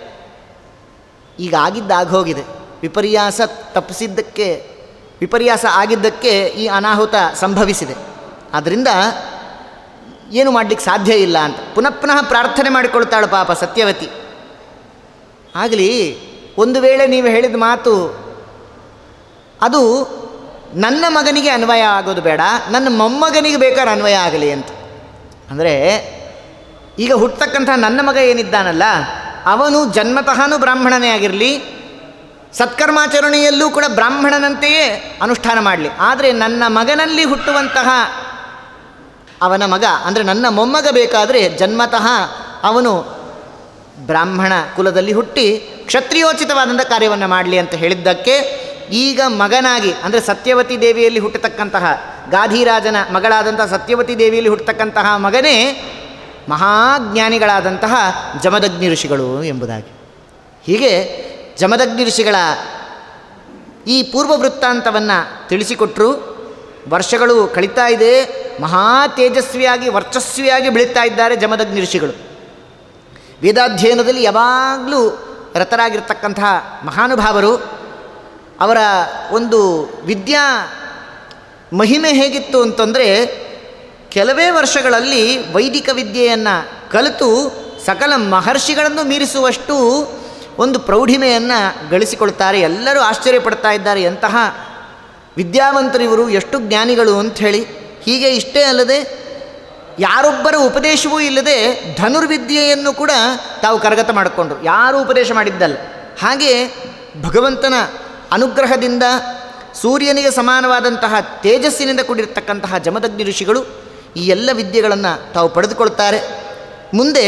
ಈಗ ಆಗಿದ್ದು ಹೋಗಿದೆ ವಿಪರ್ಯಾಸ ತಪ್ಪಿಸಿದ್ದಕ್ಕೆ ವಿಪರ್ಯಾಸ ಆಗಿದ್ದಕ್ಕೆ ಈ ಅನಾಹುತ ಸಂಭವಿಸಿದೆ ಆದ್ದರಿಂದ ಏನು ಮಾಡಲಿಕ್ಕೆ ಸಾಧ್ಯ ಇಲ್ಲ ಅಂತ ಪುನಃ ಪುನಃ ಪ್ರಾರ್ಥನೆ ಮಾಡಿಕೊಳ್ತಾಳೆ ಪಾಪ ಸತ್ಯವತಿ ಆಗಲಿ ಒಂದು ವೇಳೆ ನೀವು ಹೇಳಿದ ಮಾತು ಅದು ನನ್ನ ಮಗನಿಗೆ ಅನ್ವಯ ಆಗೋದು ಬೇಡ ನನ್ನ ಮೊಮ್ಮಗನಿಗೆ ಬೇಕಾದ್ರೆ ಅನ್ವಯ ಆಗಲಿ ಅಂತ ಅಂದರೆ ಈಗ ಹುಟ್ಟತಕ್ಕಂಥ ನನ್ನ ಮಗ ಏನಿದ್ದಾನಲ್ಲ ಅವನು ಜನ್ಮತಃನೂ ಬ್ರಾಹ್ಮಣನೇ ಆಗಿರಲಿ ಸತ್ಕರ್ಮಾಚರಣೆಯಲ್ಲೂ ಕೂಡ ಬ್ರಾಹ್ಮಣನಂತೆಯೇ ಅನುಷ್ಠಾನ ಮಾಡಲಿ ಆದರೆ ನನ್ನ ಮಗನಲ್ಲಿ ಹುಟ್ಟುವಂತಹ ಅವನ ಮಗ ಅಂದರೆ ನನ್ನ ಮೊಮ್ಮಗ ಬೇಕಾದರೆ ಜನ್ಮತಃ ಅವನು ಬ್ರಾಹ್ಮಣ ಕುಲದಲ್ಲಿ ಹುಟ್ಟಿ ಕ್ಷತ್ರಿಯೋಚಿತವಾದಂಥ ಕಾರ್ಯವನ್ನು ಮಾಡಲಿ ಅಂತ ಹೇಳಿದ್ದಕ್ಕೆ ಈಗ ಮಗನಾಗಿ ಅಂದರೆ ಸತ್ಯವತಿ ದೇವಿಯಲ್ಲಿ ಹುಟ್ಟತಕ್ಕಂತಹ ಗಾಧಿರಾಜನ ಮಗಳಾದಂತಹ ಸತ್ಯವತಿ ದೇವಿಯಲ್ಲಿ ಹುಟ್ಟತಕ್ಕಂತಹ ಮಗನೇ ಮಹಾಜ್ಞಾನಿಗಳಾದಂತಹ ಜಮದಗ್ನಿ ಋಷಿಗಳು ಎಂಬುದಾಗಿ ಹೀಗೆ ಜಮದಗ್ನಿ ಋಷಿಗಳ ಈ ಪೂರ್ವ ವೃತ್ತಾಂತವನ್ನು ತಿಳಿಸಿಕೊಟ್ಟರು ವರ್ಷಗಳು ಕಳೀತಾ ಇದೆ ಮಹಾ ತೇಜಸ್ವಿಯಾಗಿ ವರ್ಚಸ್ವಿಯಾಗಿ ಬೆಳೀತಾ ಇದ್ದಾರೆ ಜಮದಗ್ನಿ ಋಷಿಗಳು ವೇದಾಧ್ಯಯನದಲ್ಲಿ ಯಾವಾಗಲೂ ರತರಾಗಿರ್ತಕ್ಕಂತಹ ಮಹಾನುಭಾವರು ಅವರ ಒಂದು ವಿದ್ಯಾ ಮಹಿಮೆ ಹೇಗಿತ್ತು ಅಂತಂದರೆ ಕೆಲವೇ ವರ್ಷಗಳಲ್ಲಿ ವೈದಿಕ ವಿದ್ಯೆಯನ್ನು ಕಲಿತು ಸಕಲ ಮಹರ್ಷಿಗಳನ್ನು ಮೀರಿಸುವಷ್ಟು ಒಂದು ಪ್ರೌಢಿಮೆಯನ್ನು ಗಳಿಸಿಕೊಳ್ತಾರೆ ಎಲ್ಲರೂ ಆಶ್ಚರ್ಯಪಡ್ತಾ ಇದ್ದಾರೆ ಎಂತಹ ವಿದ್ಯಾವಂತರಿವರು ಎಷ್ಟು ಜ್ಞಾನಿಗಳು ಅಂಥೇಳಿ ಹೀಗೆ ಇಷ್ಟೇ ಅಲ್ಲದೆ ಯಾರೊಬ್ಬರ ಉಪದೇಶವೂ ಇಲ್ಲದೆ ಧನುರ್ವಿದ್ಯೆಯನ್ನು ಕೂಡ ತಾವು ಕರಗತ ಮಾಡಿಕೊಂಡ್ರು ಯಾರೂ ಉಪದೇಶ ಮಾಡಿದ್ದಲ್ಲ ಹಾಗೆ ಭಗವಂತನ ಅನುಗ್ರಹದಿಂದ ಸೂರ್ಯನಿಗೆ ಸಮಾನವಾದಂತಹ ತೇಜಸ್ಸಿನಿಂದ ಕೂಡಿರ್ತಕ್ಕಂತಹ ಜಮದಗ್ನಿ ಋಷಿಗಳು ಈ ಎಲ್ಲ ವಿದ್ಯೆಗಳನ್ನು ತಾವು ಪಡೆದುಕೊಳ್ತಾರೆ ಮುಂದೆ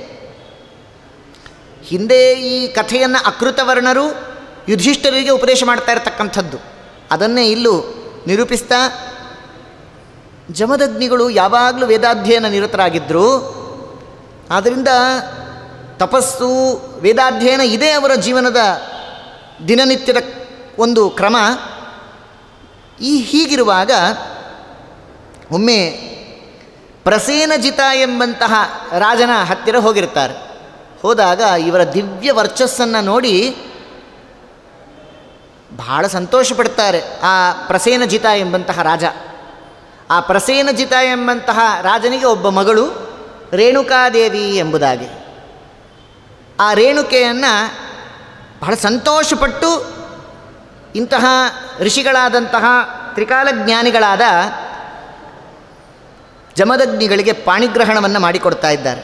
ಹಿಂದೆ ಈ ಕಥೆಯನ್ನು ಅಕೃತವರ್ಣರು ಯುಧಿಷ್ಠರಿಗೆ ಉಪದೇಶ ಮಾಡ್ತಾ ಇರತಕ್ಕಂಥದ್ದು ಅದನ್ನೇ ಇಲ್ಲೂ ನಿರೂಪಿಸ್ತಾ ಜಮದಗ್ನಿಗಳು ಯಾವಾಗಲೂ ವೇದಾಧ್ಯಯನ ನಿರತರಾಗಿದ್ದರು ಆದ್ದರಿಂದ ತಪಸ್ಸು ವೇದಾಧ್ಯಯನ ಇದೇ ಅವರ ಜೀವನದ ದಿನನಿತ್ಯದ ಒಂದು ಕ್ರಮ ಈ ಹೀಗಿರುವಾಗ ಒಮ್ಮೆ ಪ್ರಸೇನಜಿತ ಎಂಬಂತಹ ರಾಜನ ಹತ್ತಿರ ಹೋಗಿರ್ತಾರೆ ಹೋದಾಗ ಇವರ ದಿವ್ಯ ವರ್ಚಸ್ಸನ್ನು ನೋಡಿ ಬಹಳ ಸಂತೋಷ ಪಡ್ತಾರೆ ಆ ಪ್ರಸೇನಜಿತ ಎಂಬಂತಹ ರಾಜ ಆ ಪ್ರಸೇನಜಿತ ಎಂಬಂತಹ ರಾಜನಿಗೆ ಒಬ್ಬ ಮಗಳು ರೇಣುಕಾದೇವಿ ಎಂಬುದಾಗಿ ಆ ರೇಣುಕೆಯನ್ನು ಬಹಳ ಸಂತೋಷಪಟ್ಟು ಇಂತಹ ಋಷಿಗಳಾದಂತಹ ತ್ರಿಕಾಲಜ್ಞಾನಿಗಳಾದ ಜಮದಗ್ನಿಗಳಿಗೆ ಪಾಣಿಗ್ರಹಣವನ್ನು ಮಾಡಿಕೊಡ್ತಾ ಇದ್ದಾರೆ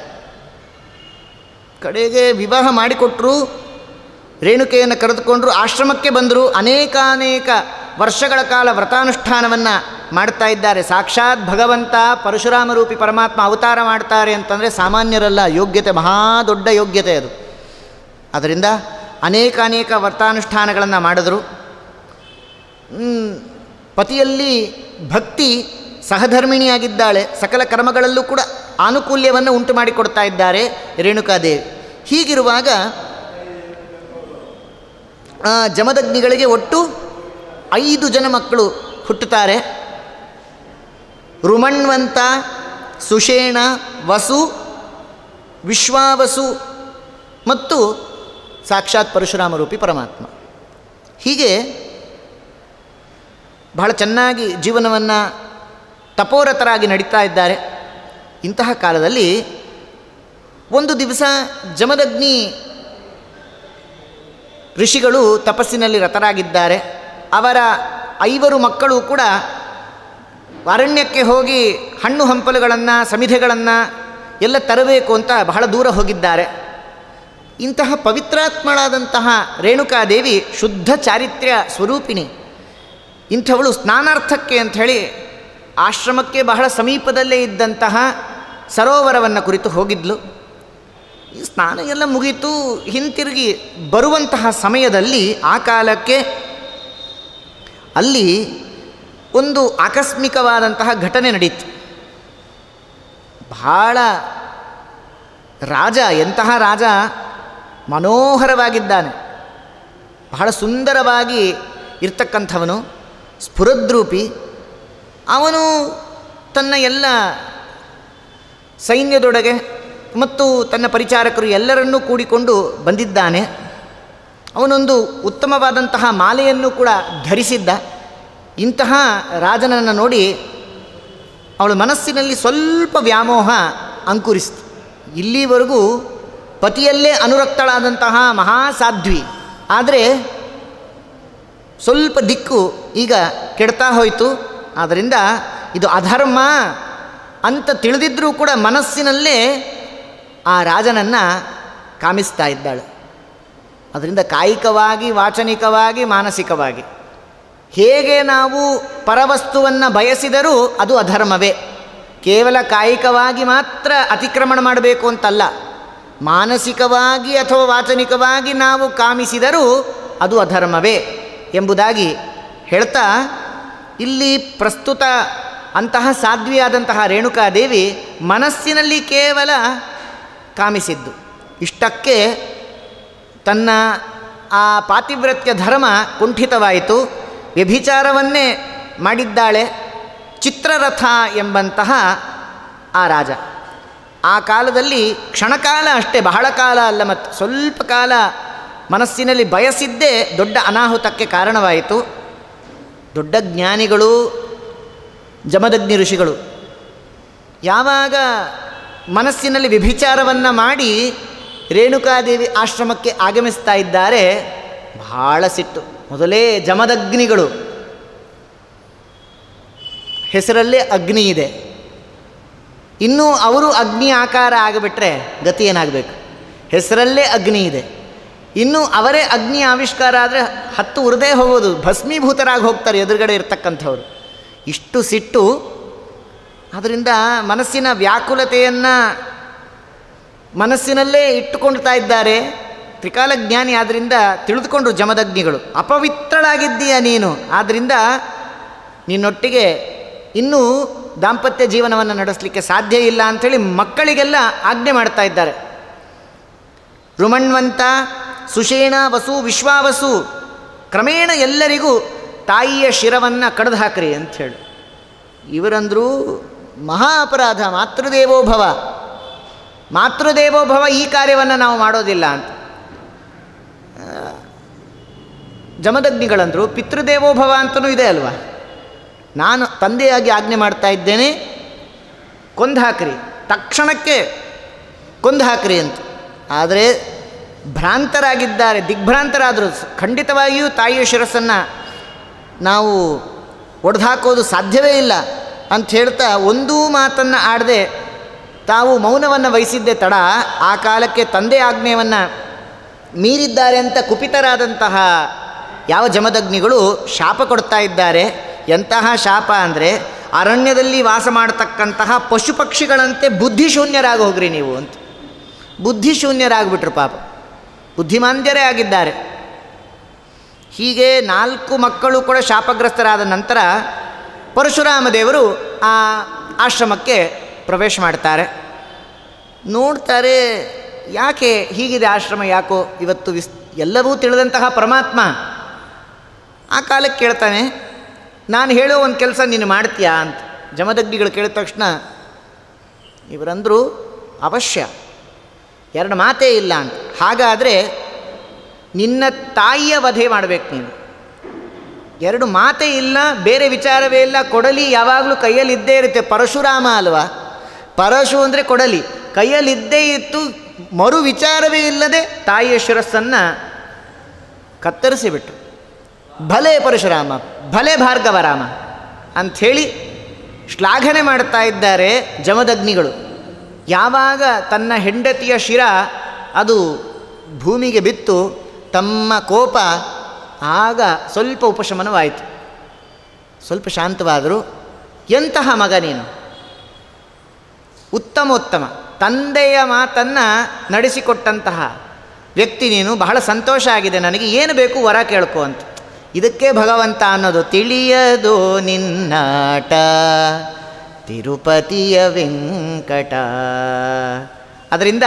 ಕಡೆಗೆ ವಿವಾಹ ಮಾಡಿಕೊಟ್ಟರು ರೇಣುಕೆಯನ್ನು ಕರೆದುಕೊಂಡರು ಆಶ್ರಮಕ್ಕೆ ಬಂದರು ಅನೇಕಾನೇಕ ವರ್ಷಗಳ ಕಾಲ ವ್ರತಾನುಷ್ಠಾನವನ್ನು ಮಾಡ್ತಾ ಇದ್ದಾರೆ ಸಾಕ್ಷಾತ್ ಭಗವಂತ ಪರಶುರಾಮ ರೂಪಿ ಪರಮಾತ್ಮ ಅವತಾರ ಮಾಡ್ತಾರೆ ಅಂತಂದರೆ ಸಾಮಾನ್ಯರಲ್ಲ ಯೋಗ್ಯತೆ ಮಹಾ ದೊಡ್ಡ ಯೋಗ್ಯತೆ ಅದು ಅದರಿಂದ ಅನೇಕ ಅನೇಕ ವ್ರತಾನುಷ್ಠಾನಗಳನ್ನು ಮಾಡಿದ್ರು ಹ್ಮ್, ಪತಿಯಲ್ಲಿ ಭಕ್ತಿ ಸಹಧರ್ಮಿಣಿಯಾಗಿದ್ದಾಳೆ ಸಕಲ ಕರ್ಮಗಳಲ್ಲೂ ಕೂಡ ಆನುಕೂಲ್ಯವನ್ನು ಉಂಟು ಮಾಡಿಕೊಡ್ತಾ ಇದ್ದಾರೆ ರೇಣುಕಾದೇವಿ ಹೀಗಿರುವಾಗ ಆ, ಜಮದಗ್ನಿಗಳಿಗೆ ಒಟ್ಟು ಐದು ಜನ ಮಕ್ಕಳು ಹುಟ್ಟುತ್ತಾರೆ ರುಮಣ್ವಂತ ಸುಷೇಣ ವಸು ವಿಶ್ವಾವಸು ಮತ್ತು ಸಾಕ್ಷಾತ್ ಪರಶುರಾಮ ರೂಪಿ ಪರಮಾತ್ಮ ಹೀಗೆ ಬಹಳ ಚೆನ್ನಾಗಿ ಜೀವನವನ್ನು ತಪೋರತರಾಗಿ ನಡೀತಾ ಇದ್ದಾರೆ ಇಂತಹ ಕಾಲದಲ್ಲಿ ಒಂದು ದಿವಸ ಜಮದಗ್ನಿ ಋಷಿಗಳು ತಪಸ್ಸಿನಲ್ಲಿ ರತರಾಗಿದ್ದಾರೆ ಅವರ ಐವರು ಮಕ್ಕಳು ಕೂಡ ಅರಣ್ಯಕ್ಕೆ ಹೋಗಿ ಹಣ್ಣು ಹಂಪಲುಗಳನ್ನು ಸಮಿಧೆಗಳನ್ನು ಎಲ್ಲ ತರಬೇಕು ಅಂತ ಬಹಳ ದೂರ ಹೋಗಿದ್ದಾರೆ ಇಂತಹ ಪವಿತ್ರಾತ್ಮಳಾದಂತಹ ರೇಣುಕಾದೇವಿ ಶುದ್ಧ ಚಾರಿತ್ರ್ಯ ಸ್ವರೂಪಿಣಿ ಇಂಥವಳು ಸ್ನಾನಾರ್ಥಕ್ಕೆ ಅಂಥೇಳಿ ಆಶ್ರಮಕ್ಕೆ ಬಹಳ ಸಮೀಪದಲ್ಲೇ ಇದ್ದಂತಹ ಸರೋವರವನ್ನು ಕುರಿತು ಹೋಗಿದ್ಲು ಈ ಸ್ನಾನ ಎಲ್ಲ ಮುಗೀತು ಹಿಂತಿರುಗಿ ಬರುವಂತಹ ಸಮಯದಲ್ಲಿ ಆ ಕಾಲಕ್ಕೆ ಅಲ್ಲಿ ಒಂದು ಆಕಸ್ಮಿಕವಾದಂತಹ ಘಟನೆ ನಡೀತು ಬಹಳ ರಾಜ ಎಂತಹ ರಾಜ ಮನೋಹರವಾಗಿದ್ದಾನೆ ಬಹಳ ಸುಂದರವಾಗಿ ಇರ್ತಕ್ಕಂಥವನು ಸ್ಫುರದ್ರೂಪಿ ಅವನು ತನ್ನ ಎಲ್ಲ ಸೈನ್ಯದೊಳಗೆ ಮತ್ತು ತನ್ನ ಪರಿಚಾರಕರು ಎಲ್ಲರನ್ನೂ ಕೂಡಿಕೊಂಡು ಬಂದಿದ್ದಾನೆ ಅವನೊಂದು ಉತ್ತಮವಾದಂತಹ ಮಾಲೆಯನ್ನು ಕೂಡ ಧರಿಸಿದ್ದ ಇಂತಹ ರಾಜನನ್ನು ನೋಡಿ ಅವಳ ಮನಸ್ಸಿನಲ್ಲಿ ಸ್ವಲ್ಪ ವ್ಯಾಮೋಹ ಅಂಕುರಿಸಿತು ಇಲ್ಲಿವರೆಗೂ ಪತಿಯಲ್ಲೇ ಅನುರಕ್ತಳಾದಂತಹ ಮಹಾಸಾಧ್ವಿ ಆದರೆ ಸ್ವಲ್ಪ ದಿಕ್ಕು ಈಗ ಕೆಡ್ತಾ ಹೋಯಿತು ಆದ್ದರಿಂದ ಇದು ಅಧರ್ಮ ಅಂತ ತಿಳಿದಿದ್ರೂ ಕೂಡ ಮನಸ್ಸಿನಲ್ಲೇ ಆ ರಾಜನನ್ನು ಕಾಮಿಸ್ತಾ ಇದ್ದಾಳೆ ಅದರಿಂದ ಕಾಯಿಕವಾಗಿ ವಾಚನಿಕವಾಗಿ ಮಾನಸಿಕವಾಗಿ ಹೇಗೆ ನಾವು ಪರವಸ್ತುವನ್ನು ಬಯಸಿದರೂ ಅದು ಅಧರ್ಮವೇ ಕೇವಲ ಕಾಯಿಕವಾಗಿ ಮಾತ್ರ ಅತಿಕ್ರಮಣ ಮಾಡಬೇಕು ಅಂತಲ್ಲ ಮಾನಸಿಕವಾಗಿ ಅಥವಾ ವಾಚನಿಕವಾಗಿ ನಾವು ಕಾಮಿಸಿದರೂ ಅದು ಅಧರ್ಮವೇ ಎಂಬುದಾಗಿ ಹೇಳ್ತಾ ಇಲ್ಲಿ ಪ್ರಸ್ತುತ ಅಂತಹ ಸಾಧ್ವಿಯಾದಂತಹ ರೇಣುಕಾದೇವಿ ಮನಸ್ಸಿನಲ್ಲಿ ಕೇವಲ ಕಾಮಿಸಿದ್ದು ಇಷ್ಟಕ್ಕೆ ತನ್ನ ಆ ಪಾತಿವ್ರತ್ಯ ಧರ್ಮ ಕುಂಠಿತವಾಯಿತು ವ್ಯಭಿಚಾರವನ್ನೇ ಮಾಡಿದ್ದಾಳೆ ಚಿತ್ರರಥ ಎಂಬಂತಹ ಆ ರಾಜ ಆ ಕಾಲದಲ್ಲಿ ಕ್ಷಣಕಾಲ ಅಷ್ಟೇ ಬಹಳ ಕಾಲ ಅಲ್ಲ ಮತ್ತು ಸ್ವಲ್ಪ ಕಾಲ ಮನಸ್ಸಿನಲ್ಲಿ ಬಯಸಿದ್ದೇ ದೊಡ್ಡ ಅನಾಹುತಕ್ಕೆ ಕಾರಣವಾಯಿತು ದೊಡ್ಡ ಜ್ಞಾನಿಗಳು ಜಮದಗ್ನಿ ಋಷಿಗಳು ಯಾವಾಗ ಮನಸ್ಸಿನಲ್ಲಿ ವ್ಯಭಿಚಾರವನ್ನು ಮಾಡಿ ರೇಣುಕಾದೇವಿ ಆಶ್ರಮಕ್ಕೆ ಆಗಮಿಸ್ತಾ ಇದ್ದಾರೆ ಬಹಳ ಸಿಟ್ಟು ಮೊದಲೇ ಜಮದಗ್ನಿಗಳು ಹೆಸರಲ್ಲೇ ಅಗ್ನಿ ಇದೆ ಇನ್ನೂ ಅವರು ಅಗ್ನಿ ಆಕಾರ ಆಗಿಬಿಟ್ರೆ ಗತಿ ಏನಾಗಬೇಕು ಹೆಸರಲ್ಲೇ ಅಗ್ನಿ ಇದೆ ಇನ್ನು ಅವರೇ ಅಗ್ನಿ ಆವಿಷ್ಕಾರ ಆದರೆ ಹತ್ತು ಉರದೇ ಹೋಗೋದು ಭಸ್ಮೀಭೂತರಾಗಿ ಹೋಗ್ತಾರೆ ಎದುರುಗಡೆ ಇರ್ತಕ್ಕಂಥವ್ರು ಇಷ್ಟು ಸಿಟ್ಟು ಅದರಿಂದ ಮನಸ್ಸಿನ ವ್ಯಾಕುಲತೆಯನ್ನು ಮನಸ್ಸಿನಲ್ಲೇ ಇಟ್ಟುಕೊಳ್ತಾ ಇದ್ದಾರೆ ತ್ರಿಕಾಲ ಜ್ಞಾನಿ ಆದ್ದರಿಂದ ತಿಳಿದುಕೊಂಡ್ರು ಜಮದಗ್ನಿಗಳು ಅಪವಿತ್ರಳಾಗಿದ್ದೀಯ ನೀನು ಆದ್ದರಿಂದ ನಿನ್ನೊಟ್ಟಿಗೆ ಇನ್ನೂ ದಾಂಪತ್ಯ ಜೀವನವನ್ನು ನಡೆಸಲಿಕ್ಕೆ ಸಾಧ್ಯ ಇಲ್ಲ ಅಂಥೇಳಿ ಮಕ್ಕಳಿಗೆಲ್ಲ ಆಜ್ಞೆ ಮಾಡ್ತಾ ಇದ್ದಾರೆ ರುಮಣ್ವಂತ ಸುಷೇಣ ವಸು ವಿಶ್ವಾವಸು ಕ್ರಮೇಣ ಎಲ್ಲರಿಗೂ ತಾಯಿಯ ಶಿರವನ್ನು ಕಡ್ದು ಹಾಕ್ರಿ ಅಂಥೇಳಿ ಇವರಂದರೂ ಮಹಾ ಅಪರಾಧ ಮಾತೃದೇವೋಭವ ಮಾತೃದೇವೋಭವ ಈ ಕಾರ್ಯವನ್ನು ನಾವು ಮಾಡೋದಿಲ್ಲ ಅಂತ ಆ, ಜಮದಗ್ನಿಗಳಂದರು ಪಿತೃದೇವೋಭವ ಅಂತಲೂ ಇದೆ ಅಲ್ವಾ ನಾನು ತಂದೆಯಾಗಿ ಆಜ್ಞೆ ಮಾಡ್ತಾ ಇದ್ದೇನೆ ಕೊಂದು ಹಾಕ್ರಿ ತಕ್ಷಣಕ್ಕೆ ಕೊಂದು ಹಾಕ್ರಿ ಅಂತ ಆದರೆ ಭ್ರಾಂತರಾಗಿದ್ದಾರೆ ದಿಗ್ಭ್ರಾಂತರಾದರು ಖಂಡಿತವಾಗಿಯೂ ತಾಯಿಯ ಶಿರಸ್ಸನ್ನು ನಾವು ಒಡೆದು ಸಾಧ್ಯವೇ ಇಲ್ಲ ಅಂತ ಹೇಳ್ತಾ ಒಂದೂ ಮಾತನ್ನು ಆಡದೆ ತಾವು ಮೌನವನ್ನು ವಹಿಸಿದ್ದೇ ತಡ ಆ ಕಾಲಕ್ಕೆ ತಂದೆ ಆಜ್ಞೆಯನ್ನು ಮೀರಿದ್ದಾರೆ ಅಂತ ಕುಪಿತರಾದಂತಹ ಯಾವ ಜಮದಗ್ನಿಗಳು ಶಾಪ ಕೊಡ್ತಾ ಇದ್ದಾರೆ ಎಂತಹ ಶಾಪ ಅಂದರೆ ಅರಣ್ಯದಲ್ಲಿ ವಾಸ ಮಾಡತಕ್ಕಂತಹ ಪಶು ಪಕ್ಷಿಗಳಂತೆ ಬುದ್ಧಿಶೂನ್ಯರಾಗಿ ಹೋಗ್ರಿ ನೀವು ಅಂತ ಬುದ್ಧಿಶೂನ್ಯರಾಗ್ಬಿಟ್ರು ಪಾಪ ಬುದ್ಧಿಮಾಂದ್ಯರೇ ಆಗಿದ್ದಾರೆ ಹೀಗೆ ನಾಲ್ಕು ಮಕ್ಕಳು ಕೂಡ ಶಾಪಗ್ರಸ್ತರಾದ ನಂತರ ಪರಶುರಾಮ ದೇವರು ಆ ಆಶ್ರಮಕ್ಕೆ ಪ್ರವೇಶ ಮಾಡ್ತಾರೆ ನೋಡ್ತಾರೆ ಯಾಕೆ ಹೀಗಿದೆ ಆಶ್ರಮ ಯಾಕೋ ಇವತ್ತು ವಿಸ್ ಎಲ್ಲವೂ ತಿಳಿದಂತಹ ಪರಮಾತ್ಮ ಆ ಕಾಲಕ್ಕೆ ಕೇಳ್ತಾನೆ ನಾನು ಹೇಳೋ ಒಂದು ಕೆಲಸ ನೀನು ಮಾಡ್ತೀಯಾ ಅಂತ ಜಮದಗ್ನಿಗಳು ಕೇಳಿದ ತಕ್ಷಣ ಇವರಂದರು ಅವಶ್ಯ ಎರಡು ಮಾತೇ ಇಲ್ಲ ಅಂತ ಹಾಗಾದರೆ ನಿನ್ನ ತಾಯಿಯ ವಧೆ ಮಾಡಬೇಕು ನೀನು ಎರಡು ಮಾತೇ ಇಲ್ಲ ಬೇರೆ ವಿಚಾರವೇ ಇಲ್ಲ ಕೊಡಲಿ ಯಾವಾಗಲೂ ಕೈಯಲ್ಲಿ ಇದ್ದೇ ಇರುತ್ತೆ ಪರಶುರಾಮ ಅಲ್ವಾ ಪರಶು ಅಂದರೆ ಕೊಡಲಿ ಕೈಯಲ್ಲಿದ್ದೇ ಇತ್ತು ಮರು ವಿಚಾರವೇ ಇಲ್ಲದೆ ತಾಯಿಯ ಶಿರಸ್ಸನ್ನು ಕತ್ತರಿಸಿಬಿಟ್ರು ಭಲೆ ಪರಶುರಾಮ ಭಲೆ ಭಾರ್ಗವರಾಮ ಅಂಥೇಳಿ ಶ್ಲಾಘನೆ ಮಾಡ್ತಾ ಇದ್ದಾರೆ ಜಮದಗ್ನಿಗಳು ಯಾವಾಗ ತನ್ನ ಹೆಂಡತಿಯ ಶಿರ ಅದು ಭೂಮಿಗೆ ಬಿತ್ತು ತಮ್ಮ ಕೋಪ ಆಗ ಸ್ವಲ್ಪ ಉಪಶಮನವಾಯಿತು ಸ್ವಲ್ಪ ಶಾಂತವಾದರು ಎಂತಹ ಮಗ ನೀನು ಉತ್ತಮೋತ್ತಮ ತಂದೆಯ ಮಾತನ್ನು ನಡೆಸಿಕೊಟ್ಟಂತಹ ವ್ಯಕ್ತಿ ನೀನು ಬಹಳ ಸಂತೋಷ ಆಗಿದೆ ನನಗೆ ಏನು ಬೇಕು ವರ ಕೇಳ್ಕೊ ಅಂತ ಇದಕ್ಕೆ ಭಗವಂತ ಅನ್ನೋದು ತಿಳಿಯದು ನಿನ್ನಾಟ ತಿರುಪತಿಯ ವೆಂಕಟ ಅದರಿಂದ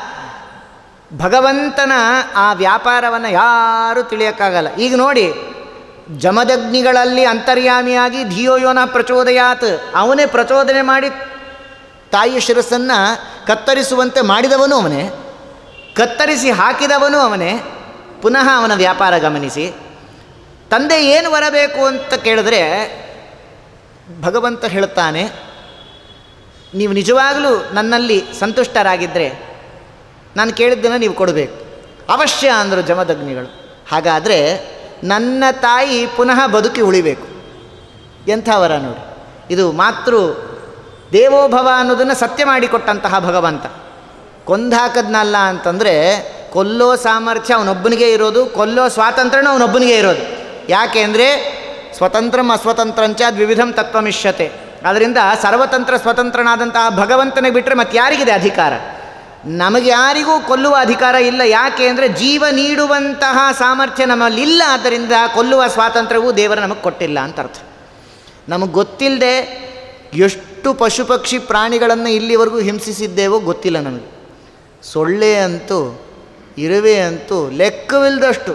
ಭಗವಂತನ ಆ ವ್ಯಾಪಾರವನ್ನು ಯಾರೂ ತಿಳಿಯೋಕ್ಕಾಗಲ್ಲ ಈಗ ನೋಡಿ ಜಮದಗ್ನಿಗಳಲ್ಲಿ ಅಂತರ್ಯಾಮಿಯಾಗಿ ಧಿಯೋಯೋನ ಪ್ರಚೋದಯಾತ್ ಅವನೇ ಪ್ರಚೋದನೆ ಮಾಡಿ ತಾಯಿಯ ಶಿರಸ್ಸನ್ನು ಕತ್ತರಿಸುವಂತೆ ಮಾಡಿದವನು ಅವನೇ ಕತ್ತರಿಸಿ ಹಾಕಿದವನು ಅವನೇ ಪುನಃ ಅವನ ವ್ಯಾಪಾರ ಗಮನಿಸಿ ತಂದೆ ಏನು ಬರಬೇಕು ಅಂತ ಕೇಳಿದ್ರೆ ಭಗವಂತ ಹೇಳ್ತಾನೆ ನೀವು ನಿಜವಾಗಲೂ ನನ್ನಲ್ಲಿ ಸಂತುಷ್ಟರಾಗಿದ್ದರೆ ನಾನು ಕೇಳಿದ್ದನ್ನು ನೀವು ಕೊಡಬೇಕು ಅವಶ್ಯ ಅಂದರು ಜಮದಗ್ನಿಗಳು ಹಾಗಾದರೆ ನನ್ನ ತಾಯಿ ಪುನಃ ಬದುಕಿ ಉಳಿಬೇಕು ಎಂಥ ವರ ನೋಡಿ ಇದು ಮಾತೃ ದೇವೋಭವ ಅನ್ನೋದನ್ನು ಸತ್ಯ ಮಾಡಿಕೊಟ್ಟಂತಹ ಭಗವಂತ ಕೊಂದಾಕದ್ನಲ್ಲ ಅಂತಂದರೆ ಕೊಲ್ಲೋ ಸಾಮರ್ಥ್ಯ ಅವನೊಬ್ಬನಿಗೆ ಇರೋದು ಕೊಲ್ಲೋ ಸ್ವಾತಂತ್ರ್ಯನೂ ಅವನೊಬ್ಬನಿಗೆ ಇರೋದು ಯಾಕೆ ಅಂದರೆ ಸ್ವತಂತ್ರಂ ಅಸ್ವತಂತ್ರಂಚ ದ್ವಿವಿಧಂ ತತ್ವಮಿಷ್ಯತೆ ಅದರಿಂದ ಸರ್ವತಂತ್ರ ಸ್ವತಂತ್ರನಾದಂತಹ ಭಗವಂತನಿಗೆ ಬಿಟ್ಟರೆ ಮತ್ತೆ ಯಾರಿಗಿದೆ ಅಧಿಕಾರ ನಮಗೆ ಯಾರಿಗೂ ಕೊಲ್ಲುವ ಅಧಿಕಾರ ಇಲ್ಲ ಯಾಕೆ ಅಂದರೆ ಜೀವ ನೀಡುವಂತಹ ಸಾಮರ್ಥ್ಯ ನಮ್ಮಲ್ಲಿಲ್ಲ ಆದ್ದರಿಂದ ಕೊಲ್ಲುವ ಸ್ವಾತಂತ್ರ್ಯವೂ ದೇವರು ನಮಗೆ ಕೊಟ್ಟಿಲ್ಲ ಅಂತ ಅರ್ಥ ನಮಗೆ ಗೊತ್ತಿಲ್ಲದೆ ಎಷ್ಟು ಪಶು ಪಕ್ಷಿ ಪ್ರಾಣಿಗಳನ್ನು ಇಲ್ಲಿವರೆಗೂ ಹಿಂಸಿಸಿದ್ದೇವೋ ಗೊತ್ತಿಲ್ಲ ನಮಗೆ ಸೊಳ್ಳೆ ಅಂತೂ ಇರುವೆ ಅಂತೂ ಲೆಕ್ಕವಿಲ್ಲದಷ್ಟು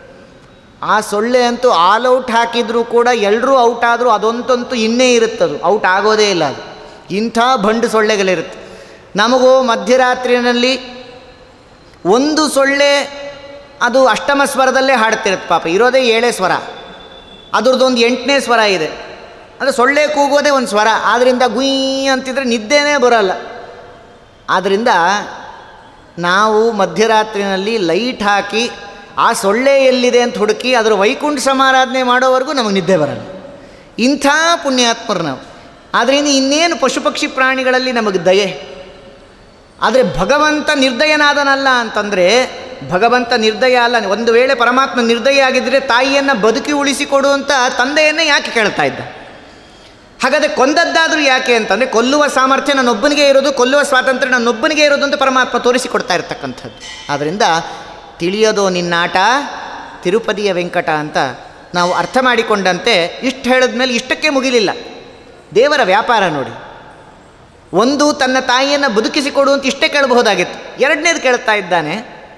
ಆ ಸೊಳ್ಳೆ ಅಂತೂ ಆಲ್ ಔಟ್ ಹಾಕಿದರೂ ಕೂಡ ಎಲ್ಲರೂ ಔಟ್ ಆದರೂ ಅದೊಂದಂತೂ ಇನ್ನೇ ಇರುತ್ತದು ಔಟ್ ಆಗೋದೇ ಇಲ್ಲ ಅದು ಇಂಥ ಬಂಡು ಸೊಳ್ಳೆಗಳಿರುತ್ತೆ ನಮಗೂ ಮಧ್ಯರಾತ್ರಿಯಲ್ಲಿ ಒಂದು ಸೊಳ್ಳೆ ಅದು ಅಷ್ಟಮ ಸ್ವರದಲ್ಲೇ ಹಾಡ್ತಿರುತ್ತೆ ಪಾಪ ಇರೋದೇ ಏಳೇ ಸ್ವರ ಅದ್ರದ್ದೊಂದು ಎಂಟನೇ ಸ್ವರ ಇದೆ ಅಂದರೆ ಸೊಳ್ಳೆ ಕೂಗೋದೇ ಒಂದು ಸ್ವರ ಆದ್ದರಿಂದ ಗುಯ್ ಅಂತಿದ್ರೆ ನಿದ್ದೆನೇ ಬರೋಲ್ಲ ಆದ್ದರಿಂದ ನಾವು ಮಧ್ಯರಾತ್ರಿನಲ್ಲಿ ಲೈಟ್ ಹಾಕಿ ಆ ಸೊಳ್ಳೆ ಎಲ್ಲಿದೆ ಅಂತ ಹುಡುಕಿ ಅದರ ವೈಕುಂಠ ಸಮಾರಾಧನೆ ಮಾಡೋವರೆಗೂ ನಮಗೆ ನಿದ್ದೆ ಬರಲ್ಲ ಇಂಥ ಪುಣ್ಯಾತ್ಮರು ನಾವು ಆದ್ದರಿಂದ ಇನ್ನೇನು ಪಶು ಪಕ್ಷಿ ಪ್ರಾಣಿಗಳಲ್ಲಿ ನಮಗೆ ದಯೆ ಆದರೆ ಭಗವಂತ ನಿರ್ದಯನಾದನಲ್ಲ ಅಂತಂದರೆ ಭಗವಂತ ನಿರ್ದಯ ಅಲ್ಲ ಒಂದು ವೇಳೆ ಪರಮಾತ್ಮ ನಿರ್ದಯ ಆಗಿದ್ದರೆ ತಾಯಿಯನ್ನು ಬದುಕಿ ಉಳಿಸಿಕೊಡುವಂಥ ತಂದೆಯನ್ನೇ ಯಾಕೆ ಕೇಳ್ತಾ ಇದ್ದ ಹಾಗಾದರೆ ಕೊಂದದ್ದಾದರೂ ಯಾಕೆ ಅಂತಂದರೆ ಕೊಲ್ಲುವ ಸಾಮರ್ಥ್ಯ ನನ್ನೊಬ್ಬನಿಗೆ ಇರೋದು ಕೊಲ್ಲುವ ಸ್ವಾತಂತ್ರ್ಯ ನನ್ನೊಬ್ಬನಿಗೆ ಇರೋದು ಅಂತ ಪರಮಾತ್ಮ ತೋರಿಸಿಕೊಡ್ತಾ ಇರ್ತಕ್ಕಂಥದ್ದು ಆದ್ದರಿಂದ ತಿಳಿಯೋದು ನಿನ್ನಾಟ ತಿರುಪತಿಯ ವೆಂಕಟ ಅಂತ ನಾವು ಅರ್ಥ ಮಾಡಿಕೊಂಡಂತೆ ಇಷ್ಟು ಹೇಳಿದ್ಮೇಲೆ ಇಷ್ಟಕ್ಕೆ ಮುಗಿಲಿಲ್ಲ ದೇವರ ವ್ಯಾಪಾರ ನೋಡಿ ಒಂದು ತನ್ನ ತಾಯಿಯನ್ನು ಬದುಕಿಸಿಕೊಡು ಅಂತ ಇಷ್ಟೇ ಕೇಳಬಹುದಾಗಿತ್ತು ಎರಡನೇದು ಕೇಳ್ತಾ ಇದ್ದಾನೆ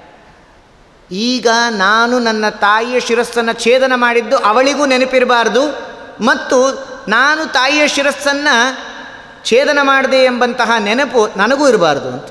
ಈಗ ನಾನು ನನ್ನ ತಾಯಿಯ ಶಿರಸ್ಸನ್ನು ಛೇದನ ಮಾಡಿದ್ದು ಅವಳಿಗೂ ನೆನಪಿರಬಾರ್ದು ಮತ್ತು ನಾನು ತಾಯಿಯ ಶಿರಸ್ಸನ್ನು ಛೇದನ ಮಾಡಿದೆ ಎಂಬಂತಹ ನೆನಪು ನನಗೂ ಇರಬಾರ್ದು ಅಂತ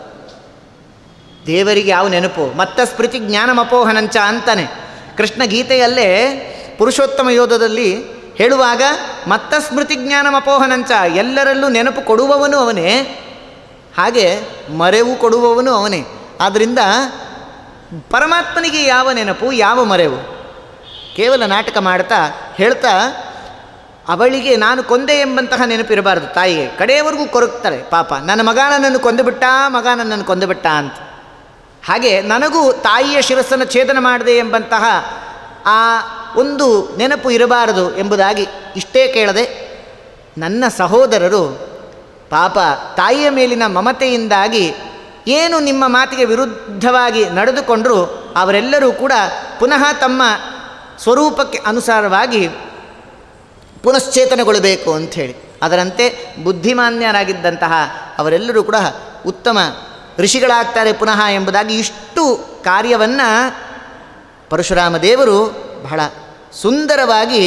ದೇವರಿಗೆ ಯಾವ ನೆನಪು ಮತ್ತ ಸ್ಮೃತಿ ಜ್ಞಾನಮಪೋಹನಂಚ ಅಂತಾನೆ ಕೃಷ್ಣ ಗೀತೆಯಲ್ಲೇ ಪುರುಷೋತ್ತಮ ಯೋಧದಲ್ಲಿ ಹೇಳುವಾಗ ಮತ್ತ ಸ್ಮೃತಿ ಜ್ಞಾನಮಪೋಹನಂಚ ಎಲ್ಲರಲ್ಲೂ ನೆನಪು ಕೊಡುವವನು ಅವನೇ ಹಾಗೆ ಮರೆವು ಕೊಡುವವನು ಅವನೇ ಆದ್ದರಿಂದ ಪರಮಾತ್ಮನಿಗೆ ಯಾವ ನೆನಪು ಯಾವ ಮರೆವು ಕೇವಲ ನಾಟಕ ಮಾಡ್ತಾ ಹೇಳ್ತಾ ಅವಳಿಗೆ ನಾನು ಕೊಂದೆ ಎಂಬಂತಹ ನೆನಪಿರಬಾರ್ದು ತಾಯಿಗೆ ಕಡೆಯವರೆಗೂ ಕೊರಗ್ತಾರೆ ಪಾಪ ನನ್ನ ಮಗ ನನ್ನನ್ನು ಕೊಂದುಬಿಟ್ಟ ಮಗ ನನ್ನನ್ನು ಕೊಂದುಬಿಟ್ಟ ಅಂತ ಹಾಗೆ ನನಗೂ ತಾಯಿಯ ಶಿರಸ್ಸನ್ನು ಛೇದನ ಮಾಡಿದೆ ಎಂಬಂತಹ ಆ ಒಂದು ನೆನಪು ಇರಬಾರದು ಎಂಬುದಾಗಿ ಇಷ್ಟೇ ಕೇಳದೆ ನನ್ನ ಸಹೋದರರು ಪಾಪ ತಾಯಿಯ ಮೇಲಿನ ಮಮತೆಯಿಂದಾಗಿ ಏನು ನಿಮ್ಮ ಮಾತಿಗೆ ವಿರುದ್ಧವಾಗಿ ನಡೆದುಕೊಂಡರೂ ಅವರೆಲ್ಲರೂ ಕೂಡ ಪುನಃ ತಮ್ಮ ಸ್ವರೂಪಕ್ಕೆ ಅನುಸಾರವಾಗಿ ಪುನಶ್ಚೇತನಗೊಳ್ಳಬೇಕು ಅಂಥೇಳಿ ಅದರಂತೆ ಬುದ್ಧಿಮಾನ್ಯರಾಗಿದ್ದಂತಹ ಅವರೆಲ್ಲರೂ ಕೂಡ ಉತ್ತಮ ಋಷಿಗಳಾಗ್ತಾರೆ ಪುನಃ ಎಂಬುದಾಗಿ ಇಷ್ಟು ಕಾರ್ಯವನ್ನು ಪರಶುರಾಮ ದೇವರು ಬಹಳ ಸುಂದರವಾಗಿ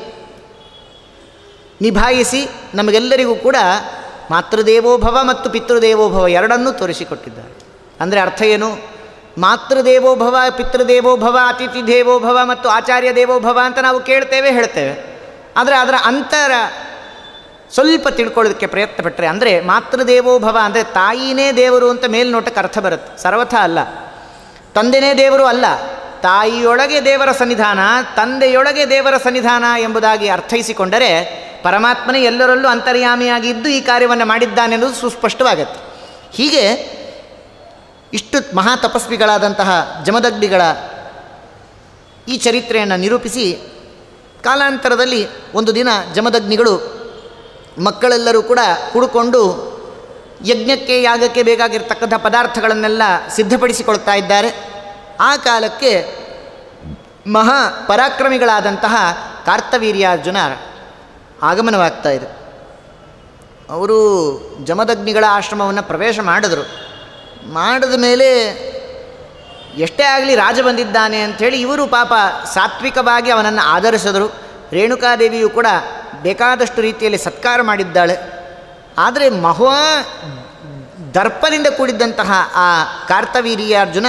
ನಿಭಾಯಿಸಿ ನಮಗೆಲ್ಲರಿಗೂ ಕೂಡ ಮಾತೃದೇವೋಭವ ಮತ್ತು ಪಿತೃದೇವೋಭವ ಎರಡನ್ನೂ ತೋರಿಸಿಕೊಟ್ಟಿದ್ದಾರೆ ಅಂದರೆ ಅರ್ಥ ಏನು ಮಾತೃದೇವೋಭವ ಪಿತೃದೇವೋಭವ ಅತಿಥಿ ದೇವೋಭವ ಮತ್ತು ಆಚಾರ್ಯ ದೇವೋಭವ ಅಂತ ನಾವು ಕೇಳ್ತೇವೆ ಹೇಳ್ತೇವೆ ಆದರೆ ಅದರ ಅಂತರ ಸ್ವಲ್ಪ ತಿಳ್ಕೊಳ್ಳೋದಕ್ಕೆ ಪ್ರಯತ್ನ ಪಟ್ಟರೆ ಅಂದರೆ ಮಾತೃದೇವೋಭವ ಅಂದರೆ ತಾಯಿನೇ ದೇವರು ಅಂತ ಮೇಲ್ನೋಟಕ್ಕೆ ಅರ್ಥ ಬರುತ್ತೆ ಸರ್ವಥ ಅಲ್ಲ ತಂದೆನೇ ದೇವರು ಅಲ್ಲ ತಾಯಿಯೊಳಗೆ ದೇವರ ಸನ್ನಿಧಾನ ತಂದೆಯೊಳಗೆ ದೇವರ ಸನ್ನಿಧಾನ ಎಂಬುದಾಗಿ ಅರ್ಥೈಸಿಕೊಂಡರೆ ಪರಮಾತ್ಮನೇ ಎಲ್ಲರಲ್ಲೂ ಅಂತರ್ಯಾಮಿಯಾಗಿ ಇದ್ದು ಈ ಕಾರ್ಯವನ್ನು ಮಾಡಿದ್ದಾನೆನ್ನುವುದು ಸುಸ್ಪಷ್ಟವಾಗತ್ತೆ ಹೀಗೆ ಇಷ್ಟು ಮಹಾ ತಪಸ್ವಿಗಳಾದಂತಹ ಜಮದಗ್ನಿಗಳ ಈ ಚರಿತ್ರೆಯನ್ನು ನಿರೂಪಿಸಿ ಕಾಲಾಂತರದಲ್ಲಿ ಒಂದು ದಿನ ಜಮದಗ್ನಿಗಳು ಮಕ್ಕಳೆಲ್ಲರೂ ಕೂಡ ಕುಡ್ಕೊಂಡು ಯಜ್ಞಕ್ಕೆ ಯಾಗಕ್ಕೆ ಬೇಕಾಗಿರ್ತಕ್ಕಂಥ ಪದಾರ್ಥಗಳನ್ನೆಲ್ಲ ಸಿದ್ಧಪಡಿಸಿಕೊಳ್ತಾ ಇದ್ದಾರೆ ಆ ಕಾಲಕ್ಕೆ ಮಹಾ ಪರಾಕ್ರಮಿಗಳಾದಂತಹ ಕಾರ್ತವೀರ್ಯಾರ್ಜುನ ಆಗಮನವಾಗ್ತಾ ಇದೆ ಅವರು ಜಮದಗ್ನಿಗಳ ಆಶ್ರಮವನ್ನು ಪ್ರವೇಶ ಮಾಡಿದ್ರು ಮಾಡಿದ ಮೇಲೆ ಎಷ್ಟೇ ಆಗಲಿ ರಾಜ ಬಂದಿದ್ದಾನೆ ಅಂಥೇಳಿ ಇವರು ಪಾಪ ಸಾತ್ವಿಕವಾಗಿ ಅವನನ್ನು ಆಧರಿಸಿದರು ರೇಣುಕಾದೇವಿಯು ಕೂಡ ಬೇಕಾದಷ್ಟು ರೀತಿಯಲ್ಲಿ ಸತ್ಕಾರ ಮಾಡಿದ್ದಾಳೆ ಆದರೆ ಮಹಾ ದರ್ಪದಿಂದ ಕೂಡಿದ್ದಂತಹ ಆ ಕಾರ್ತವೀರ್ಯಾರ್ಜುನ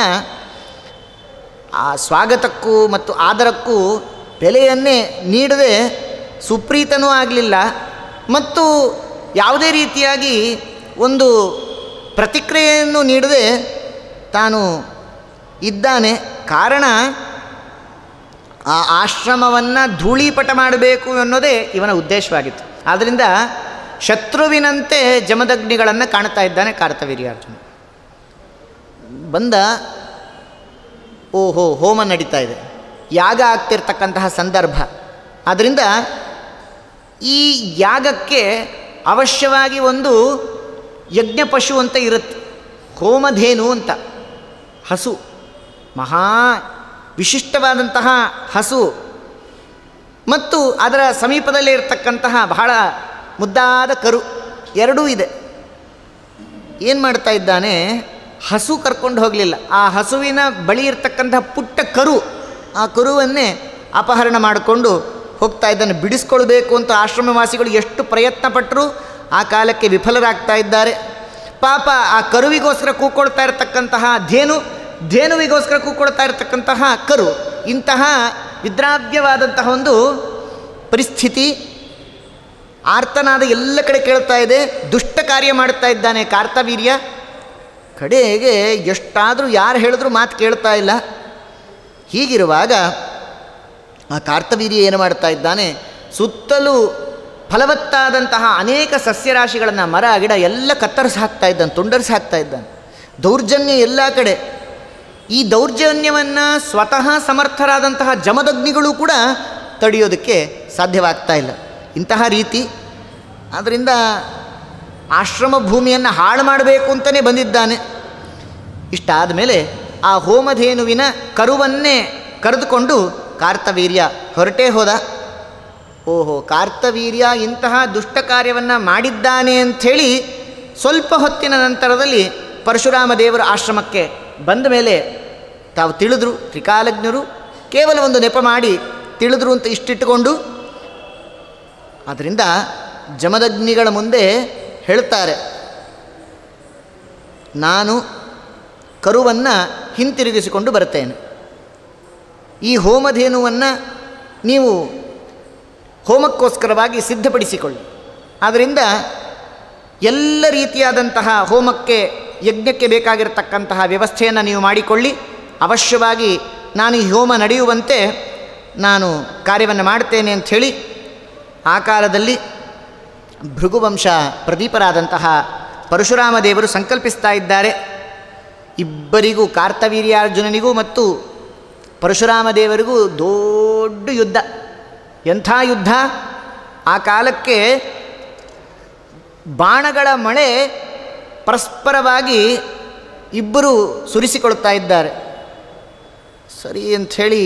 ಆ ಸ್ವಾಗತಕ್ಕೂ ಮತ್ತು ಆದರಕ್ಕೂ ಬೆಲೆಯನ್ನೇ ನೀಡದೆ ಸುಪ್ರೀತನೂ ಆಗಲಿಲ್ಲ ಮತ್ತು ಯಾವುದೇ ರೀತಿಯಾಗಿ ಒಂದು ಪ್ರತಿಕ್ರಿಯೆಯನ್ನು ನೀಡದೆ ತಾನು ಇದ್ದಾನೆ ಕಾರಣ ಆ ಆಶ್ರಮವನ್ನು ಧೂಳೀಪಟ ಮಾಡಬೇಕು ಅನ್ನೋದೇ ಇವನ ಉದ್ದೇಶವಾಗಿತ್ತು ಆದ್ದರಿಂದ ಶತ್ರುವಿನಂತೆ ಜಮದಗ್ನಿಗಳನ್ನು ಕಾಣ್ತಾ ಇದ್ದಾನೆ ಕಾರ್ತವೀರ್ಯಾರ್ಜುನ ಬಂದ ಓಹೋ ಹೋಮ ನಡೀತಾ ಇದೆ ಯಾಗ ಆಗ್ತಿರ್ತಕ್ಕಂತಹ ಸಂದರ್ಭ ಆದ್ದರಿಂದ ಈ ಯಾಗಕ್ಕೆ ಅವಶ್ಯವಾಗಿ ಒಂದು ಯಜ್ಞ ಪಶು ಅಂತ ಇರುತ್ತೆ ಹೋಮಧೇನು ಅಂತ ಹಸು ಮಹಾ ವಿಶಿಷ್ಟವಾದಂತಹ ಹಸು ಮತ್ತು ಅದರ ಸಮೀಪದಲ್ಲೇ ಇರತಕ್ಕಂತಹ ಬಹಳ ಮುದ್ದಾದ ಕರು ಎರಡೂ ಇದೆ ಏನು ಮಾಡ್ತಾ ಇದ್ದಾನೆ ಹಸು ಕರ್ಕೊಂಡು ಹೋಗಲಿಲ್ಲ ಆ ಹಸುವಿನ ಬಳಿ ಇರತಕ್ಕಂತಹ ಪುಟ್ಟ ಕರು ಆ ಕರುವನ್ನೇ ಅಪಹರಣ ಮಾಡಿಕೊಂಡು ಹೋಗ್ತಾ ಇದ್ದಾನೆ ಬಿಡಿಸ್ಕೊಳ್ಬೇಕು ಅಂತ ಆಶ್ರಮವಾಸಿಗಳು ಎಷ್ಟು ಪ್ರಯತ್ನ ಪಟ್ಟರು ಆ ಕಾಲಕ್ಕೆ ವಿಫಲರಾಗ್ತಾ ಇದ್ದಾರೆ ಪಾಪ ಆ ಕರುವಿಗೋಸ್ಕರ ಕೂಕೊಳ್ತಾ ಇರತಕ್ಕಂತಹ ಧೇನು ಧೇನುವಿಗೋಸ್ಕರ ಕೂಕೊಳ್ತಾ ಇರತಕ್ಕಂತಹ ಕರು ಇಂತಹ ವಿದ್ರಾವ್ಯವಾದಂತಹ ಒಂದು ಪರಿಸ್ಥಿತಿ ಆರ್ತನಾದ ಎಲ್ಲ ಕಡೆ ಕೇಳ್ತಾ ಇದೆ ದುಷ್ಟ ಕಾರ್ಯ ಮಾಡ್ತಾ ಇದ್ದಾನೆ ಕಾರ್ತವೀರ್ಯ ಕಡೆಗೆ ಎಷ್ಟಾದರೂ ಯಾರು ಹೇಳಿದ್ರು ಮಾತು ಕೇಳ್ತಾ ಇಲ್ಲ ಹೀಗಿರುವಾಗ ಆ ಕಾರ್ತವೀರ್ಯ ಏನು ಮಾಡ್ತಾ ಇದ್ದಾನೆ ಸುತ್ತಲೂ ಫಲವತ್ತಾದಂತಹ ಅನೇಕ ಸಸ್ಯರಾಶಿಗಳನ್ನು ಮರ ಗಿಡ ಎಲ್ಲ ಕತ್ತರಿಸಿ ಹಾಕ್ತಾ ಇದ್ದಾನೆ ತುಂಡರಿಸಿ ಹಾಕ್ತಾ ಇದ್ದಾನೆ ದೌರ್ಜನ್ಯ ಎಲ್ಲ ಕಡೆ ಈ ದೌರ್ಜನ್ಯವನ್ನು ಸ್ವತಃ ಸಮರ್ಥರಾದಂತಹ ಜಮದಗ್ನಿಗಳು ಕೂಡ ತಡೆಯೋದಕ್ಕೆ ಸಾಧ್ಯವಾಗ್ತಾ ಇಲ್ಲ ಇಂತಹ ರೀತಿ ಆದ್ದರಿಂದ ಆಶ್ರಮ ಭೂಮಿಯನ್ನು ಹಾಳು ಮಾಡಬೇಕು ಅಂತಲೇ ಬಂದಿದ್ದಾನೆ ಇಷ್ಟಾದ ಮೇಲೆ ಆ ಹೋಮಧೇನುವಿನ ಕರುವನ್ನೇ ಕರೆದುಕೊಂಡು ಕಾರ್ತವೀರ್ಯ ಹೊರಟೇ ಹೋದ ಓಹೋ ಕಾರ್ತವೀರ್ಯ ಇಂತಹ ದುಷ್ಟ ಕಾರ್ಯವನ್ನು ಮಾಡಿದ್ದಾನೆ ಅಂಥೇಳಿ ಸ್ವಲ್ಪ ಹೊತ್ತಿನ ನಂತರದಲ್ಲಿ ಪರಶುರಾಮ ದೇವರ ಆಶ್ರಮಕ್ಕೆ ಬಂದ ಮೇಲೆ ತಾವು ತಿಳಿದ್ರು ತ್ರಿಕಾಲಜ್ಞರು ಕೇವಲ ಒಂದು ನೆಪ ಮಾಡಿ ತಿಳಿದ್ರು ಅಂತ ಇಷ್ಟಿಟ್ಟುಕೊಂಡು ಆದ್ದರಿಂದ ಜಮದಗ್ನಿಗಳ ಮುಂದೆ ಹೇಳ್ತಾರೆ ನಾನು ಕರುವನ್ನು ಹಿಂತಿರುಗಿಸಿಕೊಂಡು ಬರ್ತೇನೆ ಈ ಹೋಮಧೇನುವನ್ನು ನೀವು ಹೋಮಕ್ಕೋಸ್ಕರವಾಗಿ ಸಿದ್ಧಪಡಿಸಿಕೊಳ್ಳಿ ಆದ್ದರಿಂದ ಎಲ್ಲ ರೀತಿಯಾದಂತಹ ಹೋಮಕ್ಕೆ ಯಜ್ಞಕ್ಕೆ ಬೇಕಾಗಿರತಕ್ಕಂತಹ ವ್ಯವಸ್ಥೆಯನ್ನು ನೀವು ಮಾಡಿಕೊಳ್ಳಿ ಅವಶ್ಯವಾಗಿ ನಾನು ಈ ಹೋಮ ನಡೆಯುವಂತೆ ನಾನು ಕಾರ್ಯವನ್ನು ಮಾಡ್ತೇನೆ ಅಂಥೇಳಿ ಆ ಕಾಲದಲ್ಲಿ ಭೃಗುವಂಶ ಪ್ರದೀಪರಾದಂತಹ ಪರಶುರಾಮ ದೇವರು ಸಂಕಲ್ಪಿಸ್ತಾ ಇದ್ದಾರೆ ಇಬ್ಬರಿಗೂ ಕಾರ್ತವೀರ್ಯಾರ್ಜುನನಿಗೂ ಮತ್ತು ಪರಶುರಾಮ ದೇವರಿಗೂ ದೊಡ್ಡ ಯುದ್ಧ ಎಂಥ ಯುದ್ಧ ಆ ಕಾಲಕ್ಕೆ ಬಾಣಗಳ ಮಳೆ ಪರಸ್ಪರವಾಗಿ ಇಬ್ಬರು ಸುರಿಸಿಕೊಳ್ತಾ ಇದ್ದಾರೆ ಸರಿ ಅಂಥೇಳಿ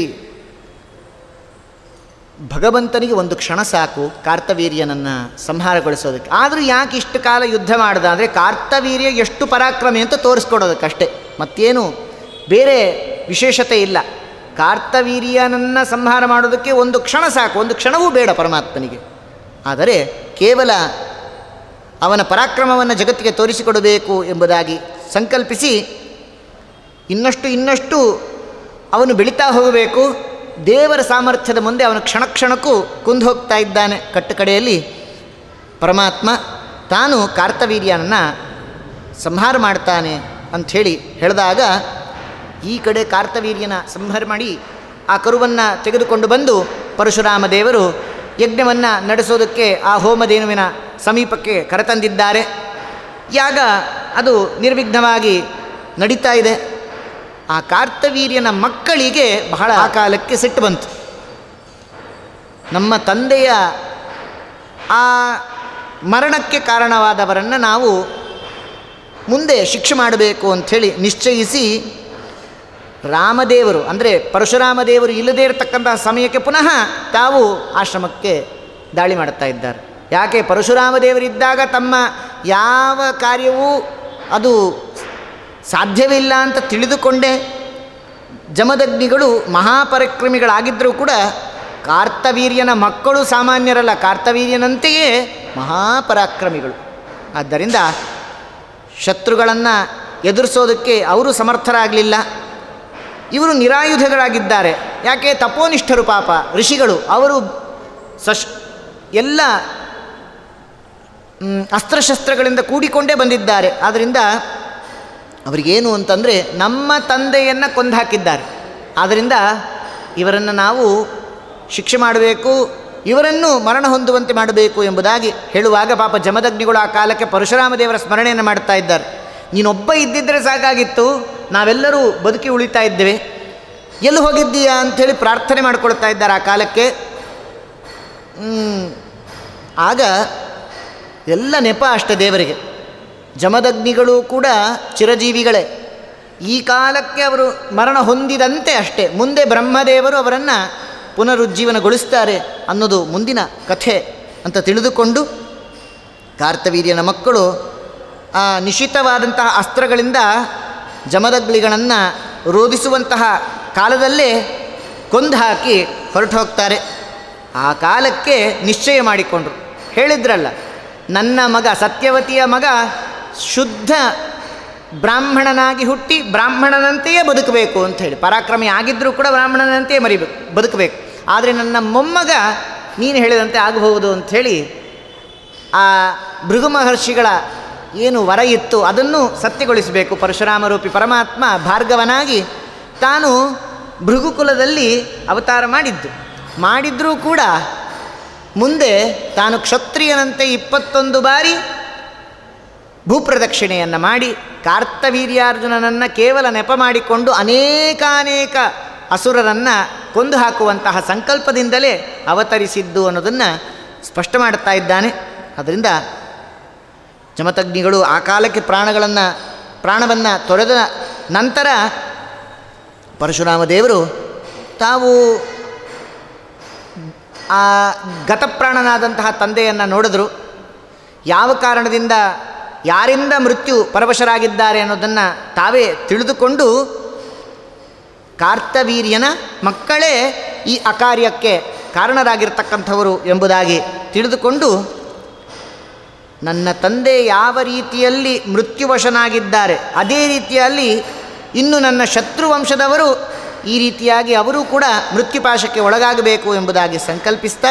ಭಗವಂತನಿಗೆ ಒಂದು ಕ್ಷಣ ಸಾಕು ಕಾರ್ತವೀರ್ಯನನ್ನು ಸಂಹಾರಗೊಳಿಸೋದಕ್ಕೆ ಆದರೂ ಯಾಕೆ ಇಷ್ಟು ಕಾಲ ಯುದ್ಧ ಮಾಡ್ದ ಅಂದರೆ ಕಾರ್ತವೀರ್ಯ ಎಷ್ಟು ಪರಾಕ್ರಮಿ ಅಂತ ತೋರಿಸ್ಕೊಡೋದಕ್ಕಷ್ಟೇ ಮತ್ತೇನು ಬೇರೆ ವಿಶೇಷತೆ ಇಲ್ಲ ಕಾರ್ತವೀರ್ಯನನ್ನು ಸಂಹಾರ ಮಾಡೋದಕ್ಕೆ ಒಂದು ಕ್ಷಣ ಸಾಕು ಒಂದು ಕ್ಷಣವೂ ಬೇಡ ಪರಮಾತ್ಮನಿಗೆ ಆದರೆ ಕೇವಲ ಅವನ ಪರಾಕ್ರಮವನ್ನು ಜಗತ್ತಿಗೆ ತೋರಿಸಿಕೊಡಬೇಕು ಎಂಬುದಾಗಿ ಸಂಕಲ್ಪಿಸಿ ಇನ್ನಷ್ಟು ಇನ್ನಷ್ಟು ಅವನು ಬೆಳೀತಾ ಹೋಗಬೇಕು ದೇವರ ಸಾಮರ್ಥ್ಯದ ಮುಂದೆ ಅವನು ಕ್ಷಣ ಕ್ಷಣಕ್ಕೂ ಕುಂದು ಹೋಗ್ತಾ ಇದ್ದಾನೆ ಕಟ್ಟು ಕಡೆಯಲ್ಲಿ ಪರಮಾತ್ಮ ತಾನು ಕಾರ್ತವೀರ್ಯನನ್ನು ಸಂಹಾರ ಮಾಡ್ತಾನೆ ಅಂಥೇಳಿ ಹೇಳಿದಾಗ ಈ ಕಡೆ ಕಾರ್ತವೀರ್ಯನ ಸಂಹಾರ ಮಾಡಿ ಆ ಕರುವನ್ನು ತೆಗೆದುಕೊಂಡು ಬಂದು ಪರಶುರಾಮ ದೇವರು ಯಜ್ಞವನ್ನು ನಡೆಸೋದಕ್ಕೆ ಆ ಹೋಮಧೇನುವಿನ ಸಮೀಪಕ್ಕೆ ಕರೆತಂದಿದ್ದಾರೆ ಯಾಗ ಅದು ನಿರ್ವಿಘ್ನವಾಗಿ ನಡೀತಾ ಇದೆ ಆ ಕಾರ್ತವೀರ್ಯನ ಮಕ್ಕಳಿಗೆ ಬಹಳ ಆ ಕಾಲಕ್ಕೆ ಸಿಟ್ಟು ಬಂತು ನಮ್ಮ ತಂದೆಯ ಆ ಮರಣಕ್ಕೆ ಕಾರಣವಾದವರನ್ನು ನಾವು ಮುಂದೆ ಶಿಕ್ಷೆ ಮಾಡಬೇಕು ಅಂಥೇಳಿ ನಿಶ್ಚಯಿಸಿ ರಾಮದೇವರು ಅಂದರೆ ಪರಶುರಾಮ ದೇವರು ಇಲ್ಲದೇ ಇರತಕ್ಕಂತಹ ಸಮಯಕ್ಕೆ ಪುನಃ ತಾವು ಆಶ್ರಮಕ್ಕೆ ದಾಳಿ ಮಾಡುತ್ತಾ ಇದ್ದಾರೆ ಯಾಕೆ ಪರಶುರಾಮ ದೇವರಿದ್ದಾಗ ತಮ್ಮ ಯಾವ ಕಾರ್ಯವೂ ಅದು ಸಾಧ್ಯವಿಲ್ಲ ಅಂತ ತಿಳಿದುಕೊಂಡೇ ಜಮದಗ್ನಿಗಳು ಮಹಾಪರಾಕ್ರಮಿಗಳಾಗಿದ್ದರೂ ಕೂಡ ಕಾರ್ತವೀರ್ಯನ ಮಕ್ಕಳು ಸಾಮಾನ್ಯರಲ್ಲ ಕಾರ್ತವೀರ್ಯನಂತೆಯೇ ಮಹಾಪರಾಕ್ರಮಿಗಳು ಆದ್ದರಿಂದ ಶತ್ರುಗಳನ್ನು ಎದುರಿಸೋದಕ್ಕೆ ಅವರು ಸಮರ್ಥರಾಗಲಿಲ್ಲ ಇವರು ನಿರಾಯುಧಗಳಾಗಿದ್ದಾರೆ ಯಾಕೆ ತಪೋನಿಷ್ಠರು ಪಾಪ ಋಷಿಗಳು ಅವರು ಸಶ್ ಎಲ್ಲ ಮ್, ಅಸ್ತ್ರಶಸ್ತ್ರಗಳಿಂದ ಕೂಡಿಕೊಂಡೇ ಬಂದಿದ್ದಾರೆ ಆದ್ದರಿಂದ ಅವರಿಗೇನು ಅಂತಂದರೆ ನಮ್ಮ ತಂದೆಯನ್ನು ಕೊಂದು ಹಾಕಿದ್ದಾರೆ ಆದ್ದರಿಂದ ಇವರನ್ನು ನಾವು ಶಿಕ್ಷೆ ಮಾಡಬೇಕು ಇವರನ್ನು ಮರಣ ಹೊಂದುವಂತೆ ಮಾಡಬೇಕು ಎಂಬುದಾಗಿ ಹೇಳುವಾಗ ಪಾಪ ಜಮದಗ್ನಿಗಳು ಆ ಕಾಲಕ್ಕೆ ಪರಶುರಾಮ ದೇವರ ಸ್ಮರಣೆಯನ್ನು ಮಾಡ್ತಾ ಇದ್ದಾರೆ ನೀನೊಬ್ಬ ಇದ್ದಿದ್ದರೆ ಸಾಕಾಗಿತ್ತು ನಾವೆಲ್ಲರೂ ಬದುಕಿ ಉಳಿತಾ ಇದ್ದೇವೆ ಎಲ್ಲಿ ಹೋಗಿದ್ದೀಯಾ ಅಂಥೇಳಿ ಪ್ರಾರ್ಥನೆ ಮಾಡ್ಕೊಳ್ತಾ ಇದ್ದಾರೆ ಆ ಕಾಲಕ್ಕೆ ಹ್ಮ್, ಆಗ ಎಲ್ಲ ನೆಪ ಅಷ್ಟೇ ದೇವರಿಗೆ ಜಮದಗ್ನಿಗಳು ಕೂಡ ಚಿರಜೀವಿಗಳೇ ಈ ಕಾಲಕ್ಕೆ ಅವರು ಮರಣ ಹೊಂದಿದಂತೆ ಅಷ್ಟೇ ಮುಂದೆ ಬ್ರಹ್ಮದೇವರು ಅವರನ್ನು ಪುನರುಜ್ಜೀವನಗೊಳಿಸ್ತಾರೆ ಅನ್ನೋದು ಮುಂದಿನ ಕಥೆ ಅಂತ ತಿಳಿದುಕೊಂಡು ಕಾರ್ತವೀರ್ಯನ ಮಕ್ಕಳು ಆ ನಿಶ್ಚಿತವಾದಂತಹ ಅಸ್ತ್ರಗಳಿಂದ ಜಮದಗ್ನಿಗಳನ್ನು ರೋಧಿಸುವಂತಹ ಕಾಲದಲ್ಲೇ ಕೊಂದು ಹಾಕಿ ಹೊರಟು ಹೋಗ್ತಾರೆ ಆ ಕಾಲಕ್ಕೆ ನಿಶ್ಚಯ ಮಾಡಿಕೊಂಡ್ರು ಹೇಳಿದ್ರಲ್ಲ ನನ್ನ ಮಗ ಸತ್ಯವತಿಯ ಮಗ ಶುದ್ಧ ಬ್ರಾಹ್ಮಣನಾಗಿ ಹುಟ್ಟಿ ಬ್ರಾಹ್ಮಣನಂತೆಯೇ ಬದುಕಬೇಕು ಅಂತ ಹೇಳಿ ಪರಾಕ್ರಮಿ ಆಗಿದ್ದರೂ ಕೂಡ ಬ್ರಾಹ್ಮಣನಂತೆಯೇ ಮರಿಬೇಕು ಬದುಕಬೇಕು ಆದರೆ ನನ್ನ ಮೊಮ್ಮಗ ನೀನು ಹೇಳಿದಂತೆ ಆಗಬಹುದು ಅಂಥೇಳಿ ಆ ಭೃಗು ಮಹರ್ಷಿಗಳ ಏನು ವರ ಇತ್ತು ಅದನ್ನು ಸತ್ಯಗೊಳಿಸಬೇಕು ಪರಶುರಾಮರೂಪಿ ಪರಮಾತ್ಮ ಭಾರ್ಗವನಾಗಿ ತಾನು ಭೃಗುಕುಲದಲ್ಲಿ ಅವತಾರ ಮಾಡಿದ್ದು ಮಾಡಿದ್ರೂ ಕೂಡ ಮುಂದೆ ತಾನು ಕ್ಷತ್ರಿಯನಂತೆ ಇಪ್ಪತ್ತೊಂದು ಬಾರಿ ಭೂಪ್ರದಕ್ಷಿಣೆಯನ್ನು ಮಾಡಿ ಕಾರ್ತವೀರ್ಯಾರ್ಜುನನನ್ನು ಕೇವಲ ನೆಪ ಮಾಡಿಕೊಂಡು ಅನೇಕಾನೇಕ ಅಸುರರನ್ನು ಕೊಂದು ಹಾಕುವಂತಹ ಸಂಕಲ್ಪದಿಂದಲೇ ಅವತರಿಸಿದ್ದು ಅನ್ನೋದನ್ನು ಸ್ಪಷ್ಟ ಮಾಡುತ್ತಾ ಇದ್ದಾನೆ ಅದರಿಂದ ಜಮತಗ್ನಿಗಳು ಆ ಕಾಲಕ್ಕೆ ಪ್ರಾಣಗಳನ್ನು ಪ್ರಾಣವನ್ನು ತೊರೆದ ನಂತರ ಪರಶುರಾಮ ದೇವರು ತಾವು ಆ ಗತಪ್ರಾಣನಾದಂತಹ ತಂದೆಯನ್ನು ನೋಡಿದ್ರು ಯಾವ ಕಾರಣದಿಂದ ಯಾರಿಂದ ಮೃತ್ಯು ಪರವಶರಾಗಿದ್ದಾರೆ ಅನ್ನೋದನ್ನು ತಾವೇ ತಿಳಿದುಕೊಂಡು ಕಾರ್ತವೀರ್ಯನ ಮಕ್ಕಳೇ ಈ ಅಕಾರ್ಯಕ್ಕೆ ಕಾರಣರಾಗಿರ್ತಕ್ಕಂಥವರು ಎಂಬುದಾಗಿ ತಿಳಿದುಕೊಂಡು ನನ್ನ ತಂದೆ ಯಾವ ರೀತಿಯಲ್ಲಿ ಮೃತ್ಯುವಶನಾಗಿದ್ದಾರೆ ಅದೇ ರೀತಿಯಲ್ಲಿ ಇನ್ನು ನನ್ನ ಶತ್ರು ವಂಶದವರು ಈ ರೀತಿಯಾಗಿ ಅವರೂ ಕೂಡ ಮೃತ್ಯುಪಾಶಕ್ಕೆ ಒಳಗಾಗಬೇಕು ಎಂಬುದಾಗಿ ಸಂಕಲ್ಪಿಸ್ತಾ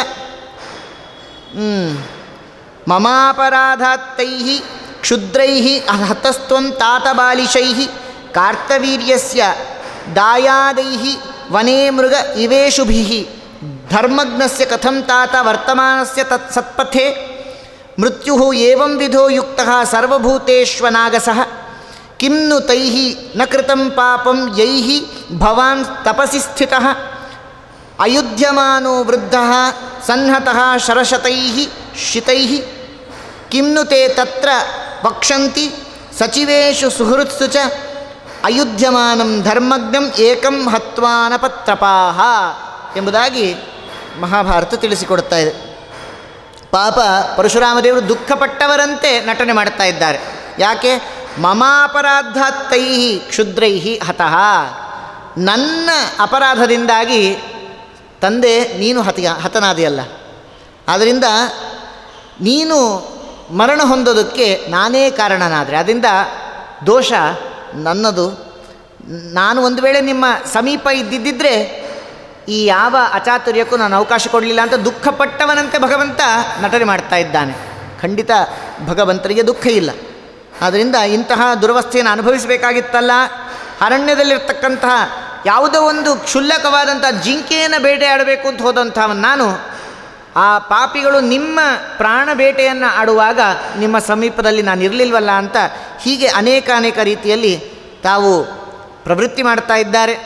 ಮಮಾಪರಾಧಾತ್ತೈ ಕ್ಷುದ್ರೈ ಹತಸ್ತ್ವಂ ತಾತಬಾಲಿಶೈ ಕಾರ್ತವೀರ್ಯಸ್ಯ ದಾಯಾದೈ ವನೇ ಮೃಗ ಇವೇಶುಭಿ ಧರ್ಮಜ್ಞಸ್ಯ ಕಥಂ ತಾತ ವರ್ತಮಾನಸ್ಯ ತತ್ ಸತ್ಪಥೆ ಮೃತ್ಯು ಏವಂ ವಿಧೋ ಯುಕ್ತ ಸರ್ವಭೂತೇಷ್ವನಾಗಸಃ ಕಿಂ ನು ತೈ ನ ಕೃತಂ ಪಾಪಂ ಯೈ ಭವಾನ್ ತಪಸಿ ಸ್ಥಿತಃ ಅಯುಧ್ಯಮಾನೋ ವೃದ್ಧ ಸನ್ಹತಃ ಶರಶತೈ ಶಿತೈ ಕಿಂ ನು ತೇ ತತ್ರ ವಕ್ಷಂತಿ ಸಚಿವೇಶು ಸುಹೃತ್ಸು ಚ ಅಯುಧ್ಯಮಾನಂ ಧರ್ಮಜ್ಞಂ ಏಕಂ ಹತ್ವಾನಪತ್ರಪಾಹ ಎಂಬುದಾಗಿ ಮಹಾಭಾರತ ತಿಳಿಸಿಕೊಡುತ್ತಾ ಇದೆ ಪಾಪ ಪರಶುರಾಮದೇವರು ದುಃಖಪಟ್ಟವರಂತೆ ನಟನೆ ಮಾಡುತ್ತಾ ಇದ್ದಾರೆ ಯಾಕೆ ಮಮಾಪರಾಧತ್ತೈ ಕ್ಷುದ್ರೈ ಹತಃ ನನ್ನ ಅಪರಾಧದಿಂದಾಗಿ ತಂದೆ ನೀನು ಹತಿಯ ಹತನಾದಿಯಲ್ಲ ಆದ್ದರಿಂದ ನೀನು ಮರಣ ಹೊಂದೋದಕ್ಕೆ ನಾನೇ ಕಾರಣನಾದರೆ ಅದರಿಂದ ದೋಷ ನನ್ನದು ನಾನು ಒಂದು ವೇಳೆ ನಿಮ್ಮ ಸಮೀಪ ಇದ್ದಿದ್ದರೆ ಈ ಯಾವ ಅಚಾತುರ್ಯಕ್ಕೂ ನಾನು ಅವಕಾಶ ಕೊಡಲಿಲ್ಲ ಅಂತ ದುಃಖಪಟ್ಟವನಂತೆ ಭಗವಂತ ನಟನೆ ಮಾಡ್ತಾ ಇದ್ದಾನೆ ಖಂಡಿತ ಭಗವಂತನಿಗೆ ದುಃಖ ಇಲ್ಲ ಆದ್ದರಿಂದ ಇಂತಹ ದುರವಸ್ಥೆಯನ್ನು ಅನುಭವಿಸಬೇಕಾಗಿತ್ತಲ್ಲ ಅರಣ್ಯದಲ್ಲಿರ್ತಕ್ಕಂತಹ ಯಾವುದೋ ಒಂದು ಕ್ಷುಲ್ಲಕವಾದಂಥ ಜಿಂಕೆಯನ್ನು ಬೇಟೆಯಾಡಬೇಕು ಅಂತ ಹೋದಂಥವನು ನಾನು ಆ ಪಾಪಿಗಳು ನಿಮ್ಮ ಪ್ರಾಣ ಬೇಟೆಯನ್ನು ಆಡುವಾಗ ನಿಮ್ಮ ಸಮೀಪದಲ್ಲಿ ನಾನು ಇರಲಿಲ್ವಲ್ಲ ಅಂತ ಹೀಗೆ ಅನೇಕ ಅನೇಕ ರೀತಿಯಲ್ಲಿ ತಾವು ಪ್ರವೃತ್ತಿ ಮಾಡ್ತಾ ಇದ್ದಾರೆ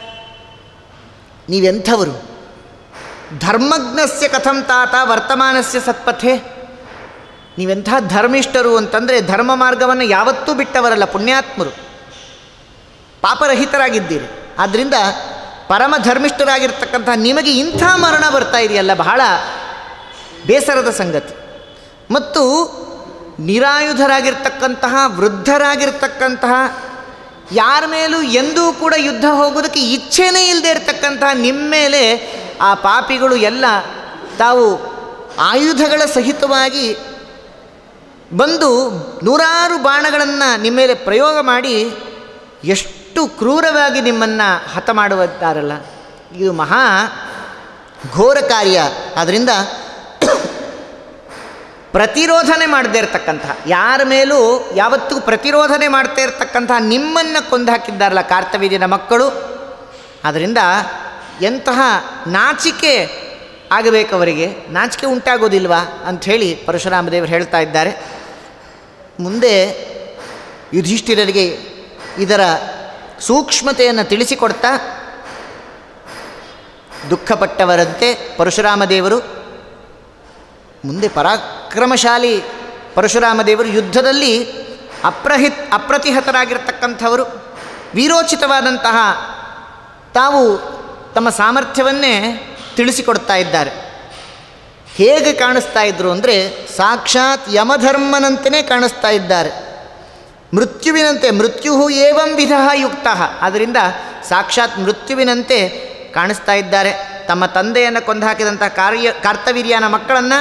ನೀವೆಂಥವರು ಧರ್ಮಜ್ಞಸ್ಯ ಕಥಂ ತಾತ ವರ್ತಮಾನಸ್ಯ ಸತ್ಪಥೆ ನೀವೆಂಥ ಧರ್ಮಿಷ್ಠರು ಅಂತಂದರೆ ಧರ್ಮ ಮಾರ್ಗವನ್ನು ಯಾವತ್ತೂ ಬಿಟ್ಟವರಲ್ಲ ಪುಣ್ಯಾತ್ಮರು ಪಾಪರಹಿತರಾಗಿದ್ದೀರಿ ಆದ್ದರಿಂದ ಪರಮ ಧರ್ಮಿಷ್ಠರಾಗಿರ್ತಕ್ಕಂಥ ನಿಮಗೆ ಇಂಥ ಮರಣ ಬರ್ತಾ ಇದೆಯಲ್ಲ ಬಹಳ ಬೇಸರದ ಸಂಗತಿ ಮತ್ತು ನಿರಾಯುಧರಾಗಿರ್ತಕ್ಕಂತಹ ವೃದ್ಧರಾಗಿರ್ತಕ್ಕಂತಹ ಯಾರ ಮೇಲೂ ಎಂದೂ ಕೂಡ ಯುದ್ಧ ಹೋಗೋದಕ್ಕೆ ಇಚ್ಛೆನೇ ಇಲ್ಲದೆ ಇರತಕ್ಕಂತಹ ನಿಮ್ಮ ಮೇಲೆ ಆ ಪಾಪಿಗಳು ಎಲ್ಲ ತಾವು ಆಯುಧಗಳ ಸಹಿತವಾಗಿ ಬಂದು ನೂರಾರು ಬಾಣಗಳನ್ನು ನಿಮ್ಮ ಮೇಲೆ ಪ್ರಯೋಗ ಮಾಡಿ ಎಷ್ಟು ಕ್ರೂರವಾಗಿ ನಿಮ್ಮನ್ನು ಹತ ಮಾಡುತ್ತಾರಲ್ಲ ಇದು ಮಹಾ ಘೋರ ಕಾರ್ಯ ಆದ್ದರಿಂದ ಪ್ರತಿರೋಧನೆ ಮಾಡದೇ ಇರತಕ್ಕಂತಹ ಯಾರ ಮೇಲೂ ಯಾವತ್ತೂ ಪ್ರತಿರೋಧನೆ ಮಾಡ್ತಾ ಇರತಕ್ಕಂತಹ ನಿಮ್ಮನ್ನು ಕೊಂದು ಹಾಕಿದ್ದಾರಲ್ಲ ಕಾರ್ತವೀರ್ಯನ ಮಕ್ಕಳು ಆದ್ದರಿಂದ ಎಂತಹ ನಾಚಿಕೆ ಆಗಬೇಕು ಅವರಿಗೆ ನಾಚಿಕೆ ಉಂಟಾಗೋದಿಲ್ವಾ ಅಂಥೇಳಿ ಪರಶುರಾಮ ದೇವರು ಹೇಳ್ತಾ ಇದ್ದಾರೆ ಮುಂದೆ ಯುಧಿಷ್ಠಿರರಿಗೆ ಇದರ ಸೂಕ್ಷ್ಮತೆಯನ್ನು ತಿಳಿಸಿಕೊಡ್ತಾ ದುಃಖಪಟ್ಟವರಂತೆ ಪರಶುರಾಮ ದೇವರು ಮುಂದೆ ಪರಾಕ್ರಮಶಾಲಿ ಪರಶುರಾಮ ದೇವರು ಯುದ್ಧದಲ್ಲಿ ಅಪ್ರಹಿತ್ ಅಪ್ರತಿಹತರಾಗಿರ್ತಕ್ಕಂಥವರು ವೀರೋಚಿತವಾದಂತಹ ತಾವು ತಮ್ಮ ಸಾಮರ್ಥ್ಯವನ್ನೇ ತಿಳಿಸಿಕೊಡ್ತಾ ಇದ್ದಾರೆ ಹೇಗೆ ಕಾಣಿಸ್ತಾ ಇದ್ರು ಅಂದರೆ ಸಾಕ್ಷಾತ್ ಯಮಧರ್ಮನಂತೆಯೇ ಕಾಣಿಸ್ತಾ ಇದ್ದಾರೆ ಮೃತ್ಯುವಿನಂತೆ ಮೃತ್ಯು ಏವಂ ವಿಧ ಯುಕ್ತ ಆದ್ದರಿಂದ ಸಾಕ್ಷಾತ್ ಮೃತ್ಯುವಿನಂತೆ ಕಾಣಿಸ್ತಾ ಇದ್ದಾರೆ ತಮ್ಮ ತಂದೆಯನ್ನು ಕೊಂದು ಹಾಕಿದಂಥ ಕಾರ್ಯ ಕಾರ್ತವೀರ್ಯನ ಮಕ್ಕಳನ್ನು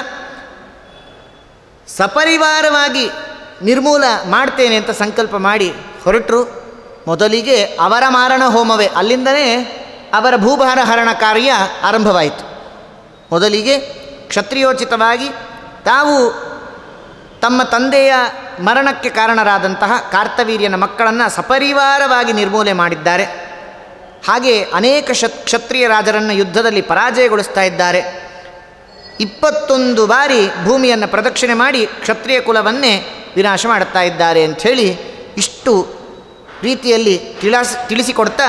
ಸಪರಿವಾರವಾಗಿ ನಿರ್ಮೂಲ ಮಾಡ್ತೇನೆ ಅಂತ ಸಂಕಲ್ಪ ಮಾಡಿ ಹೊರಟರು ಮೊದಲಿಗೆ ಅವರ ಮಾರಣ ಹೋಮವೇ ಅಲ್ಲಿಂದಲೇ ಅವರ ಭೂಭಾರ ಹರಣ ಕಾರ್ಯ ಆರಂಭವಾಯಿತು ಮೊದಲಿಗೆ ಕ್ಷತ್ರಿಯೋಚಿತವಾಗಿ ತಾವು ತಮ್ಮ ತಂದೆಯ ಮರಣಕ್ಕೆ ಕಾರಣರಾದಂತಹ ಕಾರ್ತವೀರ್ಯನ ಮಕ್ಕಳನ್ನು ಸಪರಿವಾರವಾಗಿ ನಿರ್ಮೂಲೆ ಮಾಡಿದ್ದಾರೆ ಹಾಗೆ ಅನೇಕ ಶತ್ ಕ್ಷತ್ರಿಯ ರಾಜರನ್ನು ಯುದ್ಧದಲ್ಲಿ ಪರಾಜಯಗೊಳಿಸ್ತಾ ಇದ್ದಾರೆ ಇಪ್ಪತ್ತೊಂದು ಬಾರಿ ಭೂಮಿಯನ್ನು ಪ್ರದಕ್ಷಿಣೆ ಮಾಡಿ ಕ್ಷತ್ರಿಯ ಕುಲವನ್ನೇ ವಿನಾಶ ಮಾಡುತ್ತಾ ಇದ್ದಾರೆ ಅಂಥೇಳಿ ಇಷ್ಟು ರೀತಿಯಲ್ಲಿ ತಿಳಿಸ್ ತಿಳಿಸಿಕೊಡ್ತಾ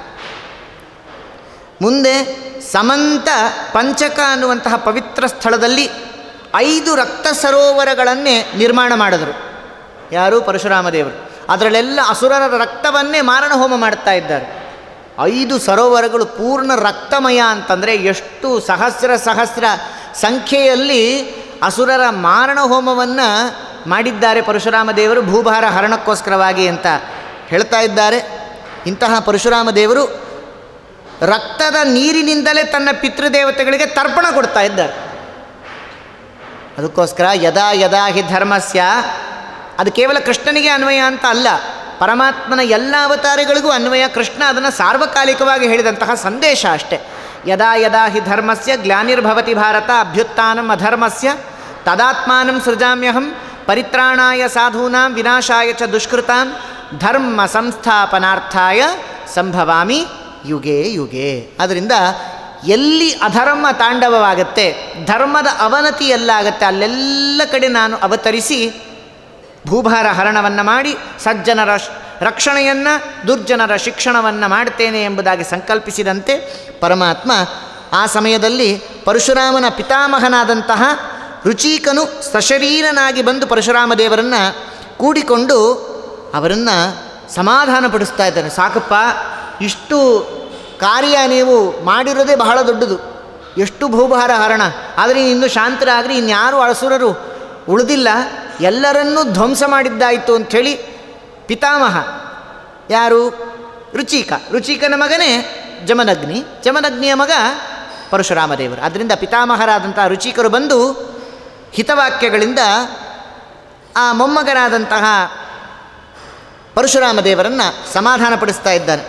ಮುಂದೆ ಸಮಂತ ಪಂಚಕ ಅನ್ನುವಂತಹ ಪವಿತ್ರ ಸ್ಥಳದಲ್ಲಿ ಐದು ರಕ್ತ ಸರೋವರಗಳನ್ನೇ ನಿರ್ಮಾಣ ಮಾಡಿದರು ಯಾರು ಪರಶುರಾಮ ದೇವರು ಅದರಲ್ಲೆಲ್ಲ ಅಸುರರ ರಕ್ತವನ್ನೇ ಮಾರಣ ಹೋಮ ಮಾಡ್ತಾ ಇದ್ದಾರೆ ಐದು ಸರೋವರಗಳು ಪೂರ್ಣ ರಕ್ತಮಯ ಅಂತಂದರೆ ಎಷ್ಟು ಸಹಸ್ರ ಸಹಸ್ರ ಸಂಖ್ಯೆಯಲ್ಲಿ ಅಸುರರ ಮಾರಣ ಹೋಮವನ್ನು ಮಾಡಿದ್ದಾರೆ ಪರಶುರಾಮ ದೇವರು ಭೂಭಾರ ಹರಣಕ್ಕೋಸ್ಕರವಾಗಿ ಅಂತ ಹೇಳ್ತಾ ಇದ್ದಾರೆ ಇಂತಹ ಪರಶುರಾಮ ದೇವರು ರಕ್ತದ ನೀರಿನಿಂದಲೇ ತನ್ನ ಪಿತೃದೇವತೆಗಳಿಗೆ ತರ್ಪಣ ಕೊಡ್ತಾ ಇದ್ದಾರೆ ಅದಕ್ಕೋಸ್ಕರ ಯದಾ ಯದಾ ಹಿ ಧರ್ಮಸ್ಯ ಅದು ಕೇವಲ ಕೃಷ್ಣನಿಗೆ ಅನ್ವಯ ಅಂತ ಅಲ್ಲ ಪರಮಾತ್ಮನ ಎಲ್ಲ ಅವತಾರಗಳಿಗೂ ಅನ್ವಯ ಕೃಷ್ಣ ಅದನ್ನು ಸಾರ್ವಕಾಲಿಕವಾಗಿ ಹೇಳಿದಂತಹ ಸಂದೇಶ ಅಷ್ಟೆ ಯದಾ ಯದಾ ಹಿ ಧರ್ಮಸ್ಯ ಗ್ಲಾನಿರ್ಭವತಿ ಭಾರತ ಅಭ್ಯುತ್ಥಾನಂ ಅಧರ್ಮಸ್ಯ ತದಾತ್ಮಾನಂ ಸೃಜಾಮ್ಯಹಂ ಪರಿತ್ರಾಣಾಯ ಸಾಧೂನಾಂ ವಿನಾಶಾಯ ಚ ದುಷ್ಕೃತಾಂ ಧರ್ಮ ಸಂಸ್ಥಾಪನಾರ್ಥಾಯ ಸಂಭವಾಮಿ ಯುಗೆ ಯುಗೆ ಅದರಿಂದ ಎಲ್ಲಿ ಅಧರ್ಮ ತಾಂಡವವಾಗುತ್ತೆ ಧರ್ಮದ ಅವನತಿ ಎಲ್ಲಾಗತ್ತೆ ಅಲ್ಲೆಲ್ಲ ಕಡೆ ನಾನು ಅವತರಿಸಿ ಭೂಭಾರ ಹರಣವನ್ನು ಮಾಡಿ ಸಜ್ಜನರ ಶ್- ರಕ್ಷಣೆಯನ್ನು ದುರ್ಜನರ ಶಿಕ್ಷಣವನ್ನು ಮಾಡ್ತೇನೆ ಎಂಬುದಾಗಿ ಸಂಕಲ್ಪಿಸಿದಂತೆ ಪರಮಾತ್ಮ ಆ ಸಮಯದಲ್ಲಿ ಪರಶುರಾಮನ ಪಿತಾಮಹನಾದಂತಹ ರುಚೀಕನು ಸಶರೀರನಾಗಿ ಬಂದು ಪರಶುರಾಮ ದೇವರನ್ನು ಕೂಡಿಕೊಂಡು ಅವರನ್ನು ಸಮಾಧಾನಪಡಿಸ್ತಾ ಇದ್ದಾನೆ ಸಾಕಪ್ಪ ಇಷ್ಟು ಕಾರ್ಯ ನೀವು ಮಾಡಿರೋದೇ ಬಹಳ ದೊಡ್ಡದು ಎಷ್ಟು ಭೂಭಾರ ಹರಣ ಆದರೆ ಇನ್ನು ಶಾಂತರಾಗ್ರಿ ಇನ್ಯಾರು ಅಳಸುರರು ಉಳಿದಿಲ್ಲ ಎಲ್ಲರನ್ನೂ ಧ್ವಂಸ ಮಾಡಿದ್ದಾಯಿತು ಅಂಥೇಳಿ ಪಿತಾಮಹ ಯಾರು ರುಚಿಕ ರುಚಿಕನ ಮಗನೇ ಜಮದಗ್ನಿ ಜಮದಗ್ನಿಯ ಮಗ ಪರಶುರಾಮ ದೇವರು ಆದ್ದರಿಂದ ಪಿತಾಮಹರಾದಂಥ ರುಚಿಕರು ಬಂದು ಹಿತವಾಕ್ಯಗಳಿಂದ ಆ ಮೊಮ್ಮಗನಾದಂತಹ ಪರಶುರಾಮ ದೇವರನ್ನು ಸಮಾಧಾನಪಡಿಸ್ತಾ ಇದ್ದಾನೆ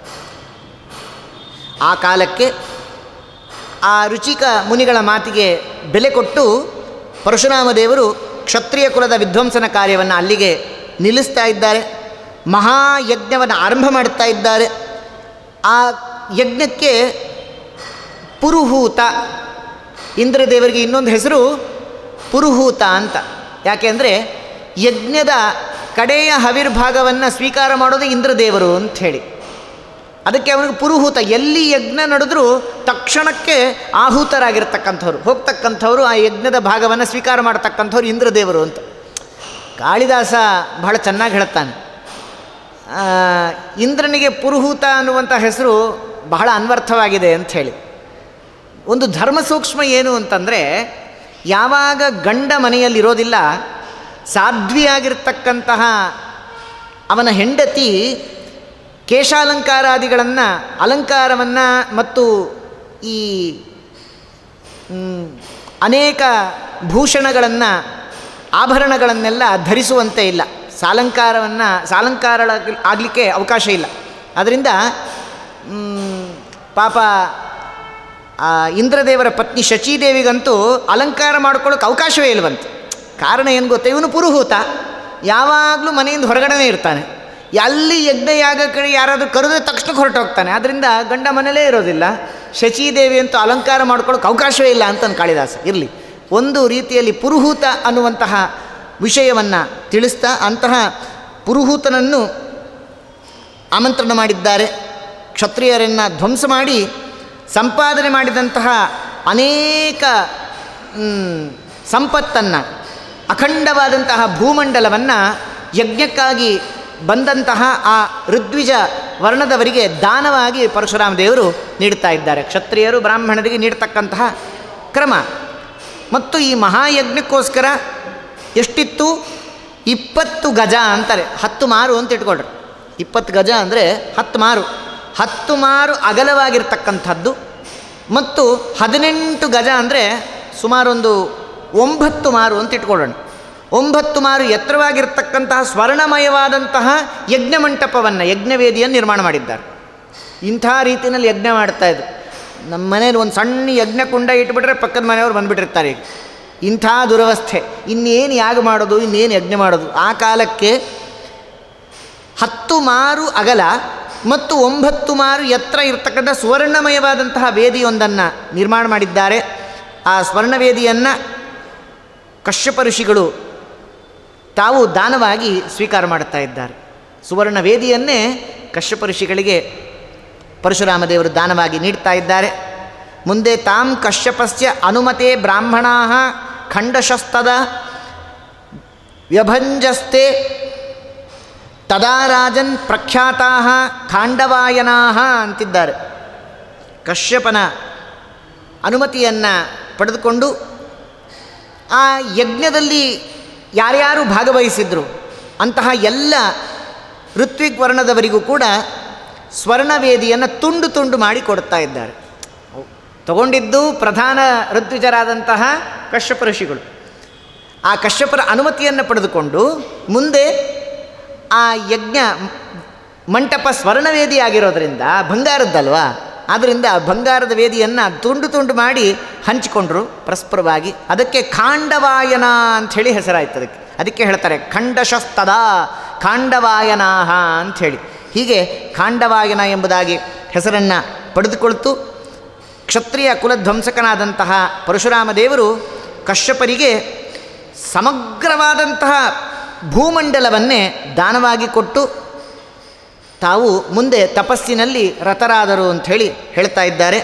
ಆ ಕಾಲಕ್ಕೆ ಆ ರುಚಿಕ ಮುನಿಗಳ ಮಾತಿಗೆ ಬೆಲೆ ಕೊಟ್ಟು ಪರಶುರಾಮ ದೇವರು ಕ್ಷತ್ರಿಯ ಕುಲದ ವಿಧ್ವಂಸನ ಕಾರ್ಯವನ್ನು ಅಲ್ಲಿಗೆ ನಿಲ್ಲಿಸ್ತಾ ಇದ್ದಾರೆ ಮಹಾಯಜ್ಞವನ್ನು ಆರಂಭ ಮಾಡುತ್ತಾ ಇದ್ದಾರೆ ಆ ಯಜ್ಞಕ್ಕೆ ಪುರುಹೂತ ಇಂದ್ರದೇವರಿಗೆ ಇನ್ನೊಂದು ಹೆಸರು ಪುರುಹೂತ ಅಂತ ಯಾಕೆಂದರೆ ಯಜ್ಞದ ಕಡೆಯ ಹವಿರ್ಭಾಗವನ್ನು ಸ್ವೀಕಾರ ಮಾಡೋದು ಇಂದ್ರದೇವರು ಅಂಥೇಳಿ ಅದಕ್ಕೆ ಅವನಿಗೆ ಪುರುಹೂತ ಎಲ್ಲಿ ಯಜ್ಞ ನಡೆದರೂ ತಕ್ಷಣಕ್ಕೆ ಆಹೂತರಾಗಿರ್ತಕ್ಕಂಥವ್ರು ಹೋಗ್ತಕ್ಕಂಥವ್ರು ಆ ಯಜ್ಞದ ಭಾಗವನ್ನು ಸ್ವೀಕಾರ ಮಾಡ್ತಕ್ಕಂಥವ್ರು ಇಂದ್ರದೇವರು ಅಂತ ಕಾಳಿದಾಸ ಬಹಳ ಚೆನ್ನಾಗಿ ಹೇಳುತ್ತಾನೆ ಆ, ಇಂದ್ರನಿಗೆ ಪುರುಹೂತ ಅನ್ನುವಂಥ ಹೆಸರು ಬಹಳ ಅನ್ವರ್ಥವಾಗಿದೆ ಅಂತ ಹೇಳಿ ಒಂದು ಧರ್ಮ ಸೂಕ್ಷ್ಮ ಏನು ಅಂತಂದರೆ ಯಾವಾಗ ಗಂಡ ಮನೆಯಲ್ಲಿರೋದಿಲ್ಲ ಸಾಧ್ವಿಯಾಗಿರ್ತಕ್ಕಂತಹ ಅವನ ಹೆಂಡತಿ ಕೇಶಾಲಂಕಾರಾದಿಗಳನ್ನು ಅಲಂಕಾರವನ್ನು ಮತ್ತು ಈ ಮ್, ಅನೇಕ ಭೂಷಣಗಳನ್ನು ಆಭರಣಗಳನ್ನೆಲ್ಲ ಧರಿಸುವಂತೆ ಇಲ್ಲ ಸಾಲಂಕಾರವನ್ನು ಸಾಲಂಕಾರ ಆಗಲಿಕ್ಕೆ ಅವಕಾಶ ಇಲ್ಲ ಅದರಿಂದ ಮ್, ಪಾಪ ಆ ಇಂದ್ರದೇವರ ಪತ್ನಿ ಶಚೀದೇವಿಗಂತೂ ಅಲಂಕಾರ ಮಾಡ್ಕೊಳ್ಳೋಕೆ ಅವಕಾಶವೇ ಇಲ್ವಂತೆ ಕಾರಣ ಏನು ಗೊತ್ತಾ ಇವನು ಪುರುಹೂತ ಯಾವಾಗಲೂ ಮನೆಯಿಂದ ಹೊರಗಡೆನೇ ಇರ್ತಾನೆ ಎಲ್ಲಿ ಯಜ್ಞ ಯಾಗ ಕಡೆ ಯಾರಾದರೂ ಕರೆದ್ರೆ ತಕ್ಷಣಕ್ಕೆ ಹೊರಟೋಗ್ತಾನೆ ಆದ್ದರಿಂದ ಗಂಡ ಮನೇಲೇ ಇರೋದಿಲ್ಲ ಶಚೀದೇವಿ ಅಂತೂ ಅಲಂಕಾರ ಮಾಡ್ಕೊಳ್ಳೋಕೆ ಅವಕಾಶವೇ ಇಲ್ಲ ಅಂತ ಕಾಳಿದಾಸ ಇರಲಿ ಒಂದು ರೀತಿಯಲ್ಲಿ ಪುರುಹೂತ ಅನ್ನುವಂತಹ ವಿಷಯವನ್ನು ತಿಳಿಸ್ತಾ ಅಂತಹ ಪುರುಹೂತನನ್ನು ಆಮಂತ್ರಣ ಮಾಡಿದ್ದಾರೆ ಕ್ಷತ್ರಿಯರನ್ನು ಧ್ವಂಸ ಮಾಡಿ ಸಂಪಾದನೆ ಮಾಡಿದಂತಹ ಅನೇಕ ಸಂಪತ್ತನ್ನು ಅಖಂಡವಾದಂತಹ ಭೂಮಂಡಲವನ್ನು ಯಜ್ಞಕ್ಕಾಗಿ ಬಂದಂತಹ ಆ ಋದ್ವಿಜ ವರ್ಣದವರಿಗೆ ದಾನವಾಗಿ ಪರಶುರಾಮ ದೇವರು ನೀಡ್ತಾ ಇದ್ದಾರೆ ಕ್ಷತ್ರಿಯರು ಬ್ರಾಹ್ಮಣರಿಗೆ ನೀಡ್ತಕ್ಕಂತಹ ಕ್ರಮ ಮತ್ತು ಈ ಮಹಾಯಜ್ಞಕ್ಕೋಸ್ಕರ ಎಷ್ಟಿತ್ತು ಇಪ್ಪತ್ತು ಗಜ ಅಂತಾರೆ ಹತ್ತು ಮಾರು ಅಂತ ಇಟ್ಕೊಳ್ರಿ ಇಪ್ಪತ್ತು ಗಜ ಅಂದರೆ ಹತ್ತು ಮಾರು ಹತ್ತು ಮಾರು ಅಗಲವಾಗಿರ್ತಕ್ಕಂಥದ್ದು ಮತ್ತು ಹದಿನೆಂಟು ಗಜ ಅಂದರೆ ಸುಮಾರೊಂದು ಒಂಬತ್ತು ಮಾರು ಅಂತ ಇಟ್ಕೊಳ್ಳೋಣ ಒಂಬತ್ತು ಮಾರು ಎತ್ತರವಾಗಿರ್ತಕ್ಕಂತಹ ಸ್ವರ್ಣಮಯವಾದಂತಹ ಯಜ್ಞ ಮಂಟಪವನ್ನು ಯಜ್ಞವೇದಿಯನ್ನು ನಿರ್ಮಾಣ ಮಾಡಿದ್ದಾರೆ ಇಂಥ ರೀತಿಯಲ್ಲಿ ಯಜ್ಞ ಮಾಡ್ತಾ ಇದ್ರು ನಮ್ಮ ಮನೇಲಿ ಒಂದು ಸಣ್ಣ ಯಜ್ಞ ಕುಂಡ ಇಟ್ಬಿಟ್ರೆ ಪಕ್ಕದ ಮನೆಯವ್ರು ಬಂದುಬಿಟ್ಟಿರ್ತಾರೆ ಈಗ ಇಂಥ ದುರವಸ್ಥೆ ಇನ್ನೇನು ಯಾಗ ಮಾಡೋದು ಇನ್ನೇನು ಯಜ್ಞ ಮಾಡೋದು ಆ ಕಾಲಕ್ಕೆ ಹತ್ತು ಮಾರು ಅಗಲ ಮತ್ತು ಒಂಬತ್ತು ಮಾರು ಎತ್ತರ ಇರತಕ್ಕಂಥ ಸುವರ್ಣಮಯವಾದಂತಹ ವೇದಿಯೊಂದನ್ನು ನಿರ್ಮಾಣ ಮಾಡಿದ್ದಾರೆ ಆ ಸ್ವರ್ಣವೇದಿಯನ್ನು ಕಶ್ಯಪ ಋಷಿಗಳು ತಾವು ದಾನವಾಗಿ ಸ್ವೀಕಾರ ಮಾಡುತ್ತಾ ಇದ್ದಾರೆ ಸುವರ್ಣ ವೇದಿಯನ್ನೇ ಕಶ್ಯಪ ಋಷಿಗಳಿಗೆ ಪರಶುರಾಮ ದೇವರು ದಾನವಾಗಿ ನೀಡ್ತಾ ಇದ್ದಾರೆ ಮುಂದೆ ತಾಂ ಕಶ್ಯಪಸ್ಯ ಅನುಮತೆ ಬ್ರಾಹ್ಮಣಾ ಖಂಡಶಸ್ತದ ವ್ಯಭಂಜಸ್ತೆ ತದಾ ರಾಜನ್ ಪ್ರಖ್ಯಾತಾ ಖಾಂಡವಾಯನಾ ಅಂತಿದ್ದಾರೆ ಕಶ್ಯಪನ ಅನುಮತಿಯನ್ನು ಪಡೆದುಕೊಂಡು ಆ ಯಜ್ಞದಲ್ಲಿ ಯಾರ್ಯಾರು ಭಾಗವಹಿಸಿದ್ರು ಅಂತಹ ಎಲ್ಲ ಋತ್ವಿಕ್ ವರ್ಣದವರಿಗೂ ಕೂಡ ಸ್ವರ್ಣವೇದಿಯನ್ನು ತುಂಡು ತುಂಡು ಮಾಡಿ ಕೊಡ್ತಾ ಇದ್ದಾರೆ ತಗೊಂಡಿದ್ದು ಪ್ರಧಾನ ಋತ್ವಿಜರಾದಂತಹ ಕಶ್ಯಪ ಋಷಿಗಳು ಆ ಕಶ್ಯಪರ ಅನುಮತಿಯನ್ನು ಪಡೆದುಕೊಂಡು ಮುಂದೆ ಆ ಯಜ್ಞ ಮಂಟಪ ಸ್ವರ್ಣವೇದಿ ಆಗಿರೋದ್ರಿಂದ ಬಂಗಾರದ್ದಲ್ವಾ ಆದ್ದರಿಂದ ಆ ಬಂಗಾರದ ವೇದಿಯನ್ನು ತುಂಡು ತುಂಡು ಮಾಡಿ ಹಂಚಿಕೊಂಡ್ರು ಪರಸ್ಪರವಾಗಿ ಅದಕ್ಕೆ ಖಾಂಡವಾಯನ ಅಂಥೇಳಿ ಹೆಸರಾಯ್ತು ಅದಕ್ಕೆ ಅದಕ್ಕೆ ಹೇಳ್ತಾರೆ ಖಂಡಶಸ್ತದ ಖಾಂಡವಾಯನಾಹ ಅಂಥೇಳಿ ಹೀಗೆ ಖಾಂಡವಾಯನ ಎಂಬುದಾಗಿ ಹೆಸರನ್ನು ಪಡೆದುಕೊಳ್ತು ಕ್ಷತ್ರಿಯ ಕುಲಧ್ವಂಸಕನಾದಂತಹ ಪರಶುರಾಮ ದೇವರು ಕಶ್ಯಪರಿಗೆ ಸಮಗ್ರವಾದಂತಹ ಭೂಮಂಡಲವನ್ನೇ ದಾನವಾಗಿ ಕೊಟ್ಟು ತಾವು ಮುಂದೆ ತಪಸ್ಸಿನಲ್ಲಿ ರತರಾದರು ಅಂಥೇಳಿ ಹೇಳ್ತಾ ಇದ್ದಾರೆ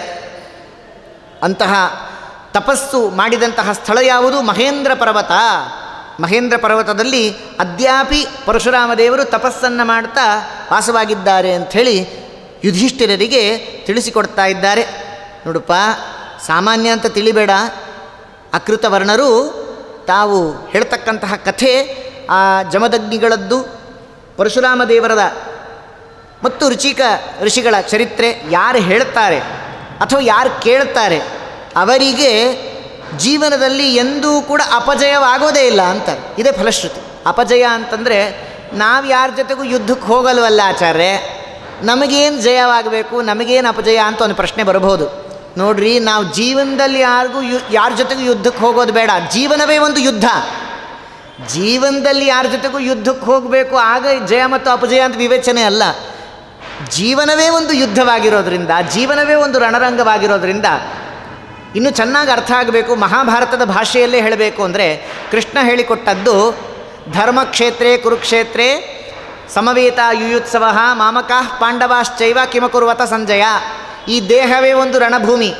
ಅಂತಹ ತಪಸ್ಸು ಮಾಡಿದಂತಹ ಸ್ಥಳ ಯಾವುದು ಮಹೇಂದ್ರ ಪರ್ವತ ಮಹೇಂದ್ರ ಪರ್ವತದಲ್ಲಿ ಅದ್ಯಾಪಿ ಪರಶುರಾಮ ದೇವರು ತಪಸ್ಸನ್ನು ಮಾಡ್ತಾ ವಾಸವಾಗಿದ್ದಾರೆ ಅಂಥೇಳಿ ಯುಧಿಷ್ಠಿರರಿಗೆ ತಿಳಿಸಿಕೊಡ್ತಾ ಇದ್ದಾರೆ ನೋಡಪ್ಪ ಸಾಮಾನ್ಯ ಅಂತ ತಿಳಿಬೇಡ ಅಕೃತ ವರ್ಣರು ತಾವು ಹೇಳ್ತಕ್ಕಂತಹ ಕಥೆ ಆ ಜಮದಗ್ನಿಗಳದ್ದು ಪರಶುರಾಮ ದೇವರದ ಮತ್ತು ರುಚಿಕ ಋಷಿಗಳ ಚರಿತ್ರೆ ಯಾರು ಹೇಳ್ತಾರೆ ಅಥವಾ ಯಾರು ಕೇಳ್ತಾರೆ ಅವರಿಗೆ ಜೀವನದಲ್ಲಿ ಎಂದೂ ಕೂಡ ಅಪಜಯವಾಗೋದೇ ಇಲ್ಲ ಅಂತಾರೆ ಇದೇ ಫಲಶ್ರುತಿ ಅಪಜಯ ಅಂತಂದರೆ ನಾವು ಯಾರ ಜೊತೆಗೂ ಯುದ್ಧಕ್ಕೆ ಹೋಗಲ್ವಲ್ಲ ಆಚಾರ್ಯ ನಮಗೇನು ಜಯವಾಗಬೇಕು ನಮಗೇನು ಅಪಜಯ ಅಂತ ಒಂದು ಪ್ರಶ್ನೆ ಬರಬಹುದು ನೋಡ್ರಿ ನಾವು ಜೀವನದಲ್ಲಿ ಯಾರಿಗೂ ಯು ಯಾರ ಜೊತೆಗೂ ಯುದ್ಧಕ್ಕೆ ಹೋಗೋದು ಬೇಡ ಜೀವನವೇ ಒಂದು ಯುದ್ಧ ಜೀವನದಲ್ಲಿ ಯಾರ ಜೊತೆಗೂ ಯುದ್ಧಕ್ಕೆ ಹೋಗಬೇಕು ಆಗ ಜಯ ಮತ್ತು ಅಪಜಯ ಅಂತ ವಿವೇಚನೆ ಅಲ್ಲ ಜೀವನವೇ ಒಂದು ಯುದ್ಧವಾಗಿರೋದ್ರಿಂದ ಜೀವನವೇ ಒಂದು ರಣರಂಗವಾಗಿರೋದ್ರಿಂದ ಇನ್ನು ಚೆನ್ನಾಗಿ ಅರ್ಥ ಆಗಬೇಕು ಮಹಾಭಾರತದ ಭಾಷೆಯಲ್ಲೇ ಹೇಳಬೇಕು ಅಂದರೆ ಕೃಷ್ಣ ಹೇಳಿಕೊಟ್ಟದ್ದು ಧರ್ಮಕ್ಷೇತ್ರೇ ಕುರುಕ್ಷೇತ್ರೇ ಸಮವೇತ ಯುಯುತ್ಸವ ಮಾಮಕಃ ಪಾಂಡವಾಶ್ಚೈವ ಕಿಮಕುರ್ವತ ಸಂಜಯ ಈ ದೇಹವೇ ಒಂದು ರಣಭೂಮಿ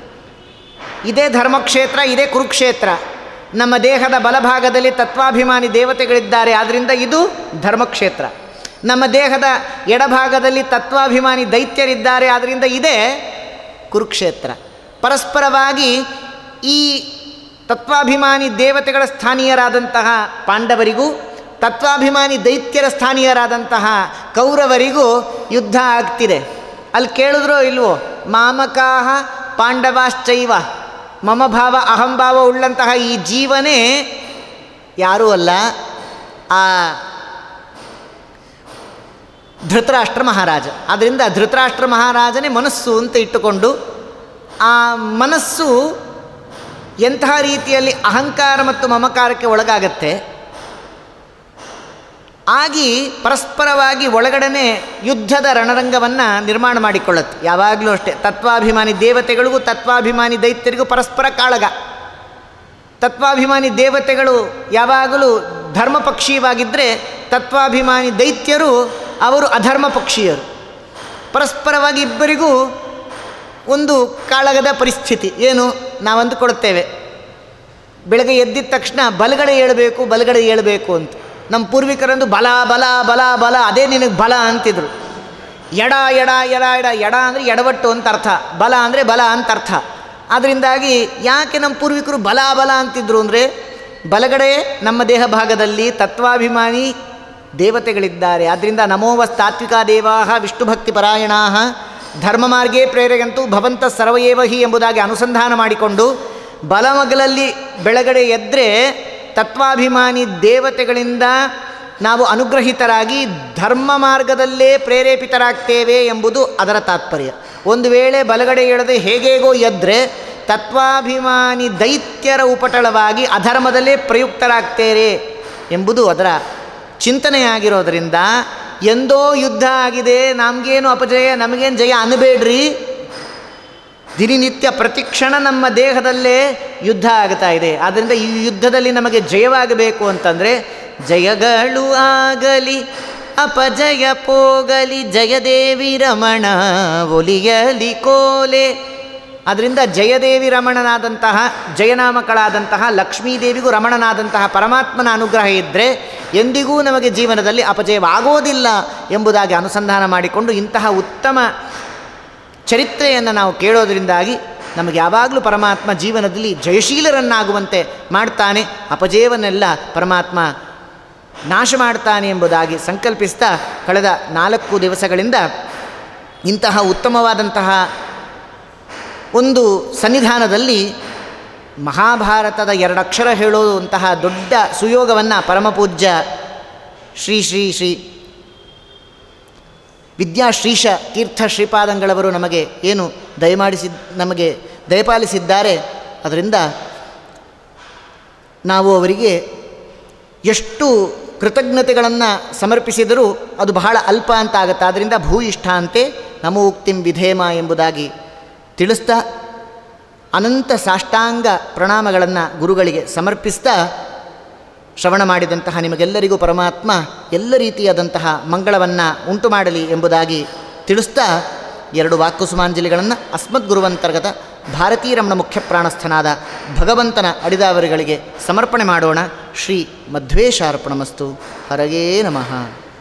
ಇದೇ ಧರ್ಮಕ್ಷೇತ್ರ ಇದೇ ಕುರುಕ್ಷೇತ್ರ ನಮ್ಮ ದೇಹದ ಬಲಭಾಗದಲ್ಲಿ ತತ್ವಾಭಿಮಾನಿ ದೇವತೆಗಳಿದ್ದಾರೆ ಆದ್ದರಿಂದ ಇದು ಧರ್ಮಕ್ಷೇತ್ರ ನಮ್ಮ ದೇಹದ ಎಡಭಾಗದಲ್ಲಿ ತತ್ವಾಭಿಮಾನಿ ದೈತ್ಯರಿದ್ದಾರೆ ಆದ್ದರಿಂದ ಇದೇ ಕುರುಕ್ಷೇತ್ರ ಪರಸ್ಪರವಾಗಿ ಈ ತತ್ವಾಭಿಮಾನಿ ದೇವತೆಗಳ ಸ್ಥಾನೀಯರಾದಂತಹ ಪಾಂಡವರಿಗೂ ತತ್ವಾಭಿಮಾನಿ ದೈತ್ಯರ ಸ್ಥಾನೀಯರಾದಂತಹ ಕೌರವರಿಗೂ ಯುದ್ಧ ಆಗ್ತಿದೆ ಅಲ್ಲಿ ಕೇಳಿದ್ರೋ ಇಲ್ವೋ ಮಾಮಕಾಹ ಪಾಂಡವಾಶ್ಚೈವ ಮಮ ಭಾವ ಅಹಂಭಾವ ಉಳ್ಳಂತಹ ಈ ಜೀವನೇ ಯಾರೂ ಅಲ್ಲ ಆ ಧೃತರಾಷ್ಟ್ರ ಮಹಾರಾಜ ಆದ್ದರಿಂದ ಧೃತರಾಷ್ಟ್ರ ಮಹಾರಾಜನೇ ಮನಸ್ಸು ಅಂತ ಇಟ್ಟುಕೊಂಡು ಆ ಮನಸ್ಸು ಎಂತಹ ರೀತಿಯಲ್ಲಿ ಅಹಂಕಾರ ಮತ್ತು ಮಮಕಾರಕ್ಕೆ ಒಳಗಾಗತ್ತೆ ಆಗಿ ಪರಸ್ಪರವಾಗಿ ಒಳಗಡೆನೆ ಯುದ್ಧದ ರಣರಂಗವನ್ನು ನಿರ್ಮಾಣ ಮಾಡಿಕೊಳ್ಳುತ್ತೆ ಯಾವಾಗಲೂ ಅಷ್ಟೇ ತತ್ವಾಭಿಮಾನಿ ದೇವತೆಗಳಿಗೂ ತತ್ವಾಭಿಮಾನಿ ದೈತ್ಯರಿಗೂ ಪರಸ್ಪರ ಕಾಳಗ ತತ್ವಾಭಿಮಾನಿ ದೇವತೆಗಳು ಯಾವಾಗಲೂ ಧರ್ಮ ಪಕ್ಷೀಯವಾಗಿದ್ದರೆ ತತ್ವಾಭಿಮಾನಿ ದೈತ್ಯರು ಅವರು ಅಧರ್ಮ ಪಕ್ಷೀಯರು ಪರಸ್ಪರವಾಗಿ ಇಬ್ಬರಿಗೂ ಒಂದು ಕಾಳಗದ ಪರಿಸ್ಥಿತಿ ಏನು ನಾವು ಅಂದುಕೊಡುತ್ತೇವೆ ಬೆಳಗ್ಗೆ ಎದ್ದಿದ ತಕ್ಷಣ ಬಲಗಡೆ ಏಳಬೇಕು ಬಲಗಡೆ ಏಳಬೇಕು ಅಂತ ನಮ್ಮ ಪೂರ್ವಿಕರಂದು ಬಲ ಬಲ ಬಲ ಬಲ ಅದೇ ನಿನಗೆ ಬಲ ಅಂತಿದ್ರು ಎಡ ಎಡ ಎಡ ಎಡ ಎಡ ಅಂದರೆ ಎಡವಟ್ಟು ಅಂತ ಅರ್ಥ ಬಲ ಅಂದರೆ ಬಲ ಅಂತ ಅರ್ಥ ಅದರಿಂದಾಗಿ ಯಾಕೆ ನಮ್ಮ ಪೂರ್ವಿಕರು ಬಲ ಬಲ ಅಂತಿದ್ರು ಅಂದರೆ ಬಲಗಡೆ ನಮ್ಮ ದೇಹ ಭಾಗದಲ್ಲಿ ತತ್ವಾಭಿಮಾನಿ ದೇವತೆಗಳಿದ್ದಾರೆ ಆದ್ದರಿಂದ ನಮೋವಸ್ ತಾತ್ವಿಕ ದೇವಾ ವಿಷ್ಣು ಭಕ್ತಿ ಪರಾಯಣಾ ಧರ್ಮ ಮಾರ್ಗೇ ಪ್ರೇರೆಯಂತೂ ಭವಂತ ಸರ್ವಯೇವ ಹಿ ಎಂಬುದಾಗಿ ಅನುಸಂಧಾನ ಮಾಡಿಕೊಂಡು ಬಲಮಗಲಲ್ಲಿ ಬೆಳಗಡೆ ಎದ್ದರೆ ತತ್ವಾಭಿಮಾನಿ ದೇವತೆಗಳಿಂದ ನಾವು ಅನುಗ್ರಹಿತರಾಗಿ ಧರ್ಮ ಮಾರ್ಗದಲ್ಲೇ ಪ್ರೇರೇಪಿತರಾಗ್ತೇವೆ ಎಂಬುದು ಅದರ ತಾತ್ಪರ್ಯ ಒಂದು ವೇಳೆ ಬಲಗಡೆ ಎಳೆದು ಹೇಗೇಗೋ ಎದ್ದರೆ ತತ್ವಾಭಿಮಾನಿ ದೈತ್ಯರ ಉಪಟಳವಾಗಿ ಅಧರ್ಮದಲ್ಲೇ ಪ್ರಯುಕ್ತರಾಗ್ತೇರೆ ಎಂಬುದು ಅದರ ಚಿಂತನೆಯಾಗಿರೋದರಿಂದ ಎಂದೋ ಯುದ್ಧ ಆಗಿದೆ ನಮಗೇನು ಅಪಜಯ ನಮಗೇನು ಜಯ ಅನ್ಬೇಡ್ರಿ ದಿನನಿತ್ಯ ಪ್ರತಿಕ್ಷಣ ನಮ್ಮ ದೇಹದಲ್ಲೇ ಯುದ್ಧ ಆಗ್ತಾ ಇದೆ ಆದ್ದರಿಂದ ಈ ಯುದ್ಧದಲ್ಲಿ ನಮಗೆ ಜಯವಾಗಬೇಕು ಅಂತಂದರೆ ಜಯಗಳು ಆಗಲಿ ಅಪಜಯ ಪೋಗಲಿ ಜಯದೇವಿ ರಮಣ ಒಲಿಯಲಿ ಕೋಲೆ ಅದರಿಂದ ಜಯದೇವಿ ರಮಣನಾದಂತಹ ಜಯನಾಮಕಳಾದಂತಹ ಲಕ್ಷ್ಮೀದೇವಿಗೂ ರಮಣನಾದಂತಹ ಪರಮಾತ್ಮನ ಅನುಗ್ರಹ ಇದ್ದರೆ ಎಂದಿಗೂ ನಮಗೆ ಜೀವನದಲ್ಲಿ ಅಪಜಯವಾಗೋದಿಲ್ಲ ಎಂಬುದಾಗಿ ಅನುಸಂಧಾನ ಮಾಡಿಕೊಂಡು ಇಂತಹ ಉತ್ತಮ ಚರಿತ್ರೆಯನ್ನು ನಾವು ಕೇಳೋದರಿಂದಾಗಿ ನಮಗೆ ಯಾವಾಗಲೂ ಪರಮಾತ್ಮ ಜೀವನದಲ್ಲಿ ಜಯಶೀಲರನ್ನಾಗುವಂತೆ ಮಾಡ್ತಾನೆ ಅಪಜಯವನ್ನೆಲ್ಲ ಪರಮಾತ್ಮ ನಾಶ ಮಾಡ್ತಾನೆ ಎಂಬುದಾಗಿ ಸಂಕಲ್ಪಿಸ್ತಾ ಕಳೆದ ನಾಲ್ಕು ದಿವಸಗಳಿಂದ ಇಂತಹ ಉತ್ತಮವಾದಂತಹ ಒಂದು ಸನ್ನಿಧಾನದಲ್ಲಿ ಮಹಾಭಾರತದ ಎರಡಕ್ಷರ ಹೇಳುವಂತಹ ದೊಡ್ಡ ಸುಯೋಗವನ್ನು ಪರಮಪೂಜ್ಯ ಶ್ರೀ ಶ್ರೀ ಶ್ರೀ ವಿದ್ಯಾಶ್ರೀಶ ತೀರ್ಥ ಶ್ರೀಪಾದಂಗಳವರು ನಮಗೆ ಏನು ದಯಮಾಡಿಸಿದ್ ನಮಗೆ ದಯಪಾಲಿಸಿದ್ದಾರೆ ಅದರಿಂದ ನಾವು ಅವರಿಗೆ ಎಷ್ಟು ಕೃತಜ್ಞತೆಗಳನ್ನು ಸಮರ್ಪಿಸಿದರೂ ಅದು ಬಹಳ ಅಲ್ಪ ಅಂತ ಆಗುತ್ತೆ ಆದ್ದರಿಂದ ಭೂಯಿಷ್ಠ ಅಂತೆ ನಮೋ ಉಕ್ತಿಂ ವಿಧೇಮ ಎಂಬುದಾಗಿ ತಿಳಿಸ್ತಾ ಅನಂತ ಸಾಷ್ಟಾಂಗ ಪ್ರಣಾಮಗಳನ್ನು ಗುರುಗಳಿಗೆ ಸಮರ್ಪಿಸ್ತಾ ಶ್ರವಣ ಮಾಡಿದಂತಹ ನಿಮಗೆಲ್ಲರಿಗೂ ಪರಮಾತ್ಮ ಎಲ್ಲ ರೀತಿಯಾದಂತಹ ಮಂಗಳವನ್ನು ಉಂಟು ಮಾಡಲಿ ಎಂಬುದಾಗಿ ತಿಳಿಸ್ತಾ ಎರಡು ವಾಕ್ಕುಸುಮಾಂಜಲಿಗಳನ್ನು ಅಸ್ಮದ್ಗುರುವಂತರ್ಗತ ಭಾರತೀರಮಣ ಮುಖ್ಯ ಪ್ರಾಣಸ್ಥನಾದ ಭಗವಂತನ ಅಡಿದಾವರಿಗಳಿಗೆ ಸಮರ್ಪಣೆ ಮಾಡೋಣ ಶ್ರೀ ಮಧ್ವೇಶಾರ್ಪಣಮಸ್ತು ಹರಗೇ ನಮಃ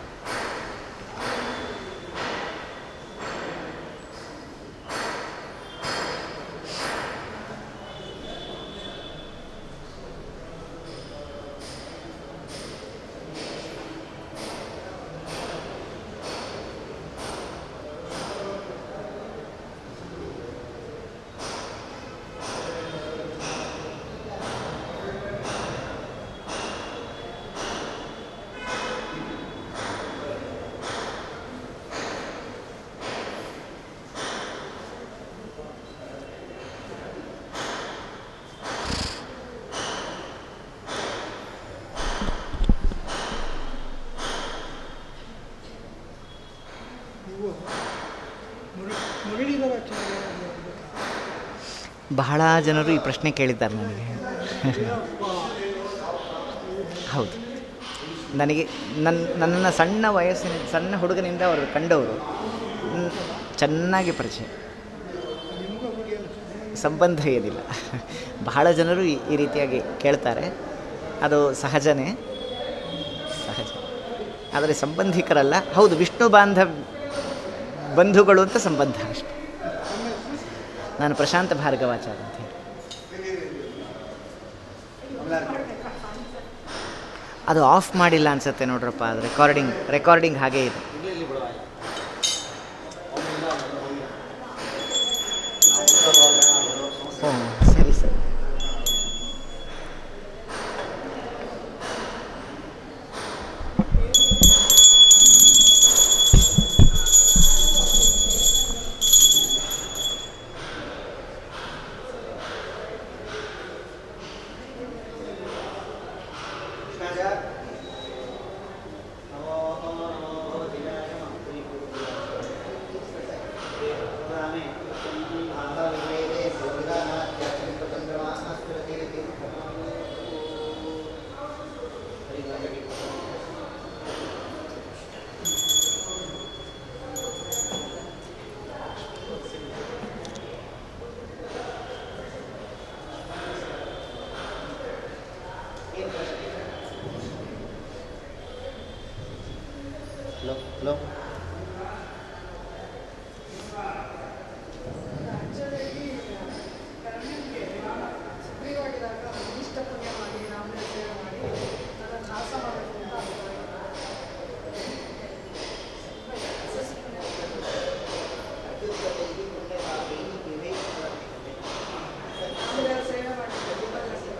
ನೀವು ಮುರಳಿ ಮುರಳೀಧರ ಆಚಾರ್ಯ ಬಹಳ ಜನರು ಈ ಪ್ರಶ್ನೆ ಕೇಳಿದ್ದಾರೆ ನನಗೆ ಹೌದು ನನಗೆ ನನ್ನ ನನ್ನನ್ನು ಸಣ್ಣ ವಯಸ್ಸಿನ ಸಣ್ಣ ಹುಡುಗನಿಂದ ಅವರು ಕಂಡವರು ನ್- ಚೆನ್ನಾಗಿ ಪರಿಚಯ ನಿಮಗೂ ಅವ್ರಿಗೆ ಏನು ಸಂಬಂಧ ಏನಿಲ್ಲ ಬಹಳ ಜನರು ಈ ಈ ರೀತಿಯಾಗಿ ಕೇಳ್ತಾರೆ ಅದು ಸಹಜನೇ ಸಹಜ ಆದರೆ ಸಂಬಂಧಿಕರಲ್ಲ ಹೌದು ವಿಷ್ಣು ಬಾಂಧವ್ ಬಂಧುಗಳು ಅಂತ ಸಂಬಂಧ ಅಷ್ಟೆ ನಾನು ಪ್ರಶಾಂತ ಭಾರ್ಗವಾಚಾರ್ಯ ಅಂತ ಹೇಳಿ ಅದು ಆಫ್ ಮಾಡಿಲ್ಲ ಅನ್ಸುತ್ತೆ ನೋಡ್ರಪ್ಪ ಅದು ರೆಕಾರ್ಡಿಂಗ್ ರೆಕಾರ್ಡಿಂಗ್ ಹಾಗೇ ಇದೆ ಓ ಸರಿ ಸರಿ ಹಲೋ ಹಲೋ ಸೇವೆ ಮಾಡಿ